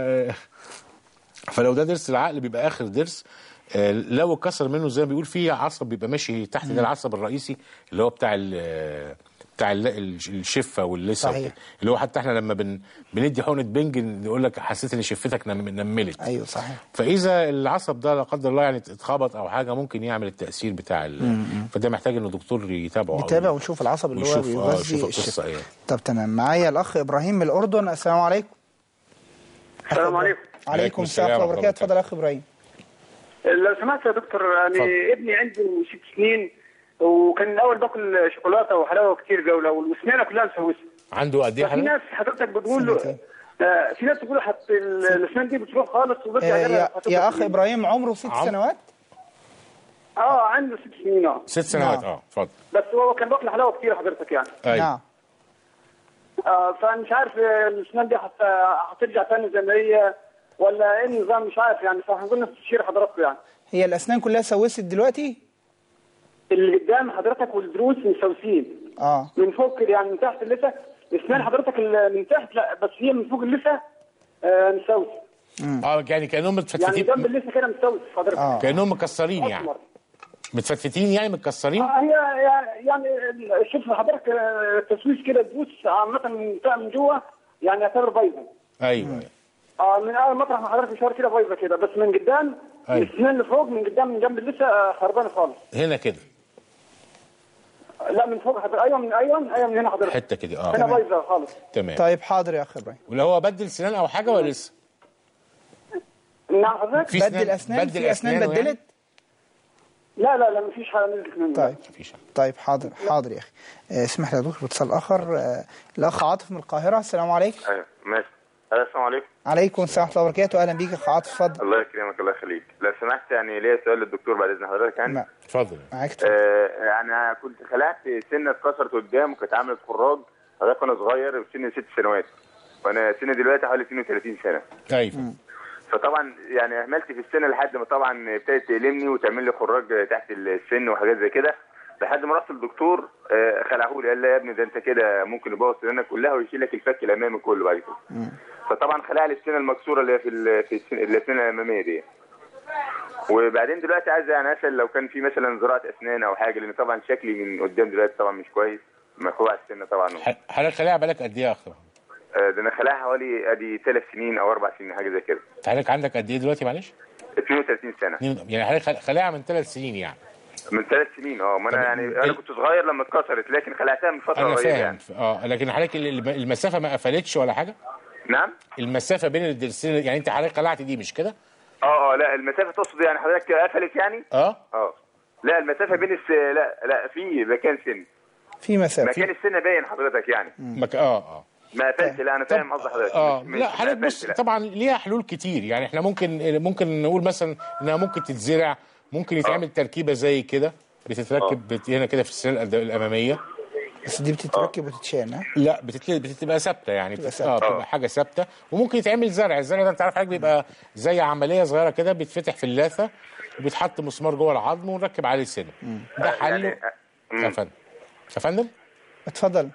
فلو ده ضرس العقل بيبقى اخر ضرس آه، لو اتكسر منه زي ما بيقول فيه عصب بيبقى ماشي تحت ده العصب الرئيسي اللي هو بتاع ال بتاع ال- الشفه واللثه صحيح. وكده. اللي هو حتى احنا لما بن بندي حقنه بنج نقول لك حسيت ان شفتك نم- نملت ايوه صحيح فاذا العصب ده لا قدر الله يعني اتخبط او حاجه ممكن يعمل التاثير بتاع ال... مم. فده محتاج انه دكتور يتابعه أو نتابع ونشوف العصب اللي هو ويشوف اه بيغذي يشوف الشفه القصه ايه طب تمام معايا الاخ ابراهيم من الاردن السلام عليكم السلام عليكم عليكم السلام ورحمه الله وبركاته اتفضل يا اخ ابراهيم لو سمحت يا دكتور يعني ابني عنده ست سنين وكان الاول باكل شوكولاته وحلاوه كتير جوله واسنانه كلها مسوسه عنده قد ايه ففي حضرتك؟ ناس حضرتك بتقول له آه، في ناس بتقول حط ال- الاسنان دي بتروح خالص وبرجع آه، جالها يا, فترة يا اخ سنين. ابراهيم عمره ست عم- سنوات اه عنده ست سنين اه ست سنوات اه اتفضل بس هو كان باكل حلاوه كتير حضرتك يعني ايوه نعم آه فمش عارف آه، الاسنان دي هت- هترجع تاني زي ما هي ولا ايه النظام مش عارف يعني فهنقول نستشير حضراتكم يعني هي الاسنان كلها سوست دلوقتي اللي قدام حضرتك والدروس مسوسين اه من فوق كده يعني من تحت اللثه اسنان حضرتك ال- من تحت لا بس هي من فوق اللثه آه مسوس اه يعني كانهم يعني متفتتين جنب اللثه كده مسوس حضرتك اه كانهم مكسرين يعني أسمر. متفتتين يعني متكسرين آه هي يعني شوف حضرتك آه، التسويس كده تبوس عامه من من جوه يعني يعتبر بيضه ايوه ايوه اه من اول مطرح ما حضرتك مشوار كده بيضه كده بس من قدام أيوة. الاسنان اللي فوق من قدام من جنب اللثه آه، خربانه خالص هنا كده لا من فوق حضرتك ايوه من ايوه ايوه من هنا حضرتك حته كده اه هنا بيضه خالص تمام طيب حاضر يا اخ ابراهيم ولو هو بدل سنان او حاجه ولا لسه؟ نعم حضرتك في بدل اسنان في اسنان أسنانه يعني؟ بدلت لا لا لا مفيش حاجه نزلت منه طيب طيب حاضر حاضر يا اخي آه، اسمح لي يا دكتور باتصال اخر آه، الاخ عاطف من القاهره السلام عليكم ايوه ماشي أيوة، السلام عليكم عليكم السلام ورحمه الله وبركاته اهلا بيك يا اخ عاطف اتفضل الله يكرمك الله يخليك لو سمحت يعني ليا سؤال للدكتور بعد اذن حضرتك يعني نعم. اتفضل معاك آه انا كنت خلعت سنه اتكسرت قدام وكانت عامله خراج حضرتك وانا صغير في سن ست سنوات وانا سني دلوقتي حوالي 32 سنه ايوه فطبعا يعني اهملت في السن لحد ما طبعا ابتدت تألمني وتعمل لي خراج تحت السن وحاجات زي كده لحد ما رحت للدكتور آه، خلعه لي قال لي يا ابني ده انت كده ممكن يبوظ سنانك كلها ويشيل لك الفك الامامي كله بعد كده فطبعا خلع لي السنه المكسوره اللي هي في ال- في السن- السنه الاماميه دي وبعدين دلوقتي عايز يعني اسال لو كان في مثلا زراعه اسنان او حاجه لان طبعا شكلي من قدام دلوقتي طبعا مش كويس مفروع السن طبعا حضرتك خليها بالك قد ايه يا اخ آه، ده انا خلاها حوالي ادي ثلاث سنين او اربع سنين حاجه زي كده حضرتك عندك قد ايه دلوقتي معلش 32 سنه اتنين- يعني حضرتك خل- خليها من ثلاث سنين يعني من ثلاث سنين اه ما انا يعني انا كنت صغير لما اتكسرت لكن خلعتها من فتره انا قريبه فاهم يعني اه لكن حضرتك ال- الم- المسافه ما قفلتش ولا حاجه نعم المسافه بين الدرسين يعني انت حضرتك خلعت دي مش كده اه اه لا المسافه تقصد يعني حضرتك قفلت يعني اه اه لا المسافه بين الس... لا لا في مكان سن في مسافه مكان السن باين حضرتك يعني مك... اه اه ما قفلش لا انا فاهم قصد حضرتك اه مش- لا مش- حضرتك ما بص قفلش، لا. طبعا ليها حلول كتير يعني احنا ممكن ممكن نقول مثلا انها ممكن تتزرع ممكن يتعمل تركيبه زي كده بتتركب بت- هنا كده في السنه الأد- الاماميه بس دي بتتركب وتتشال ها لا بتتل... بتبقى ثابته يعني بتبقى بتبقى, اه ثابتة. بتبقى حاجه ثابته وممكن يتعمل زرع الزرع ده انت عارف حضرتك بيبقى زي عمليه صغيره كده بيتفتح في اللثه وبيتحط مسمار جوه العظم ونركب عليه سن ده حل يا فندم يا فندم اتفضل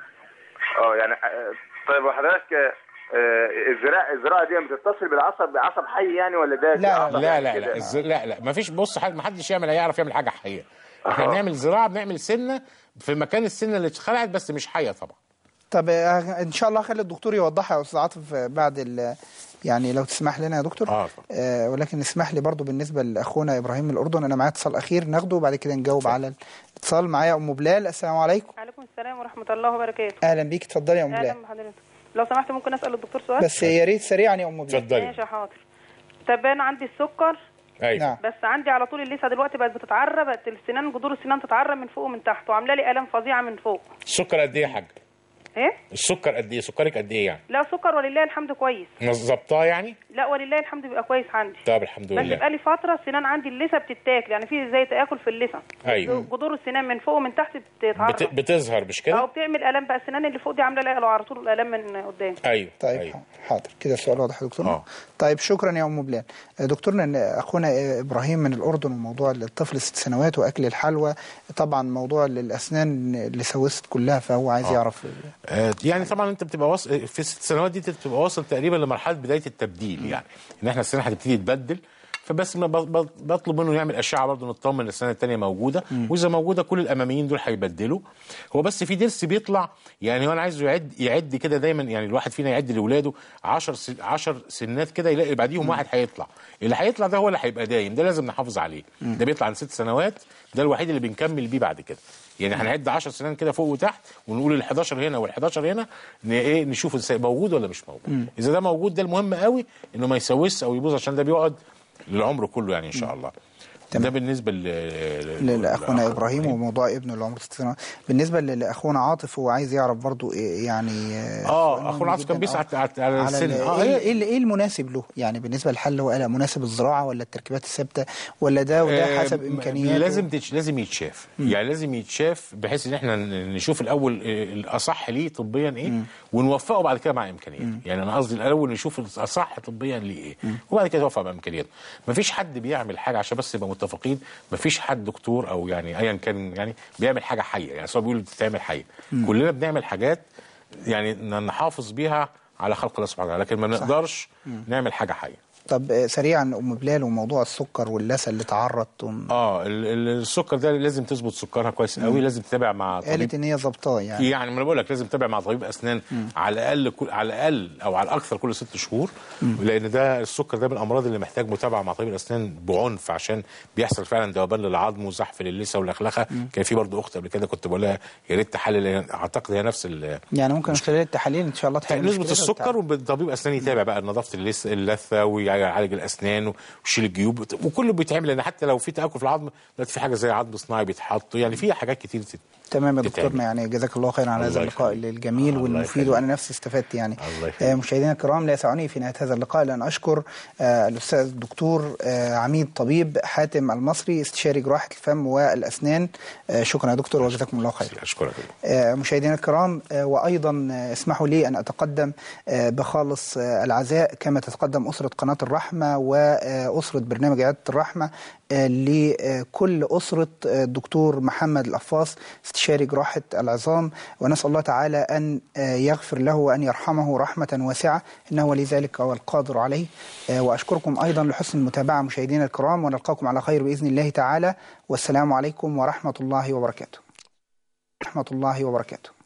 اه يعني آه، طيب وحضرتك آه، آه، الزراعه الزراعه دي بتتصل بالعصب بعصب حي يعني ولا ده لا عصب لا يعني لا كده؟ لا الز... لا لا ما فيش بص حد ما حدش يعمل هيعرف يعمل حاجه حيه احنا بنعمل زراعه بنعمل سنه في مكان السنه اللي اتخلعت بس مش حيه طبعا طب آه، ان شاء الله خلي الدكتور يوضحها يا استاذ عاطف آه، بعد ال يعني لو تسمح لنا يا دكتور اه آه ولكن اسمح لي برضو بالنسبه لاخونا ابراهيم من الاردن انا معايا اتصال اخير ناخده وبعد كده نجاوب على الاتصال معايا ام بلال السلام عليكم عليكم السلام ورحمة الله وبركاته اهلا بيك اتفضلي يا ام أهلا بلال بحضرتك لو سمحت ممكن أسأل الدكتور سؤال بس يا ريت سريعا يا ام بلال ماشي يا حاضر طب أنا عندي السكر ايوه نعم. بس عندي على طول اللثة دلوقتي بقت بتتعرى بقت السنان جذور السنان تتعرى من فوق ومن تحت وعاملة لي آلام فظيعة من فوق السكر قد ايه يا حاج إيه؟ السكر قد ايه سكرك قد ايه يعني لا سكر ولله الحمد كويس ظبطاه يعني لا ولله الحمد بيبقى كويس عندي طب الحمد بس لله بقالي فترة السنان عندي اللثة بتتاكل يعني في زي تآكل في اللثة ايوه جذور السنان من فوق ومن تحت بتتعرى بت... بتظهر مش أو كده بتعمل آلام بقى السنان اللي فوق دي عاملة لي على طول الآلام من قدام ايوه طيب أيوة. حاضر كده السؤال واضح يا دكتور طيب شكرا يا ام بلال آه، دكتورنا إن اخونا آه، ابراهيم من الاردن وموضوع الطفل ست سنوات واكل الحلوى طبعا موضوع الاسنان اللي سوست كلها فهو عايز آه. يعرف آه، يعني طبعا انت بتبقى واصل في الست سنوات دي انت بتبقى واصل تقريبا لمرحله بدايه التبديل يعني ان احنا السنه هتبتدي تبدل فبس ما ب- ب- بطلب منه يعمل اشعه برضه نطمن السنه الثانيه موجوده واذا موجوده كل الاماميين دول هيبدلوا هو بس في ضرس بيطلع يعني هو انا عايزه يعد يعد كده دايما يعني الواحد فينا يعد لاولاده 10 10 سنات كده يلاقي بعديهم واحد هيطلع اللي هيطلع ده هو اللي هيبقى دايم ده لازم نحافظ عليه ده بيطلع عن ست سنوات ده الوحيد اللي بنكمل بيه بعد كده يعني هنعد 10 سنين كده فوق وتحت ونقول ال 11 هنا وال 11 هنا ن- ايه نشوف ازاي موجود ولا مش موجود مم. اذا ده موجود ده المهم قوي انه ما يسوس او يبوظ عشان ده بيقعد للعمر كله يعني ان شاء الله ده بالنسبه ل لاخونا ابراهيم وموضوع ابنه اللي عمره ست سنوات بالنسبه لاخونا عاطف هو عايز يعرف برضو إيه يعني اه اخونا عاطف كان بيسعى على على السن ال- اه ايه هي- ايه ايه المناسب له يعني بالنسبه للحل هو قال مناسب الزراعه ولا التركيبات الثابته ولا ده وده آه، حسب م- امكانياته لازم تتش... لازم يتشاف يعني لازم يتشاف بحيث ان احنا ن- نشوف الاول آه، الاصح ليه طبيا ايه ونوفقه بعد كده مع امكانياته يعني انا قصدي الاول نشوف الاصح طبيا ليه ايه وبعد كده نوفق مع امكانياته مفيش حد بيعمل حاجه عشان بس نبقى متفقين مفيش حد دكتور او يعني ايا كان يعني بيعمل حاجه حيه يعني سواء بيقول بتتعمل حيه مم. كلنا بنعمل حاجات يعني ن- نحافظ بيها على خلق الله سبحانه وتعالى لكن ما نقدرش مم. نعمل حاجه حيه طب آه، سريعا ام بلال وموضوع السكر واللثه اللي تعرضت ون- اه ال- ال- السكر ده لازم تظبط سكرها كويس قوي مم. لازم تتابع مع طبيب قالت ان هي ظبطاه يعني يعني ما انا بقول لك لازم تتابع مع طبيب اسنان مم. على الاقل كل على الاقل او على الاكثر كل ست شهور مم. لان ده السكر ده من الامراض اللي محتاج متابعه مع طبيب الاسنان بعنف عشان بيحصل فعلا ذوبان للعظم وزحف للثه واللخلخه كان في برضه اخت قبل كده كنت بقول لها يا ريت تحلل لأن اعتقد هي نفس ال- يعني ممكن من خلال التحاليل ان شاء الله تحل نسبة مشكلتها السكر وطبيب اسنان يتابع بقى نظافة اللث- اللثة ويعالج الاسنان ويشيل الجيوب وكله بيتعمل لان حتى لو في تاكل في العظم دلوقتي في حاجة زي عظم صناعي بيتحط يعني في حاجات كتير تت- تمام يا تتعمل. دكتورنا يعني جزاك الله خيرا على هذا الله اللقاء يخليك. الجميل الله والمفيد يخليك. وانا نفسي استفدت يعني الله يخليك. آه، مشاهدينا الكرام لا يسعني في نهايه هذا اللقاء لان اشكر آه، الاستاذ الدكتور آه، عميد طبيب حاتم المصري استشاري جراحه الفم والاسنان آه، شكرا يا دكتور وجزاكم الله خيرا اشكرك آه، مشاهدينا الكرام آه، وايضا آه، اسمحوا لي ان اتقدم آه، بخالص آه، العزاء كما تتقدم اسره قناه الرحمه واسره برنامج عياده الرحمه آه، لكل اسره آه، الدكتور محمد القفاص استشاري جراحه العظام ونسال الله تعالى ان آه، يغفر له وان يرحمه رحمه واسعه انه ولي ذلك والقادر عليه آه، واشكركم ايضا لحسن المتابعه مشاهدينا الكرام ونلقاكم على خير باذن الله تعالى والسلام عليكم ورحمه الله وبركاته. ورحمه الله وبركاته.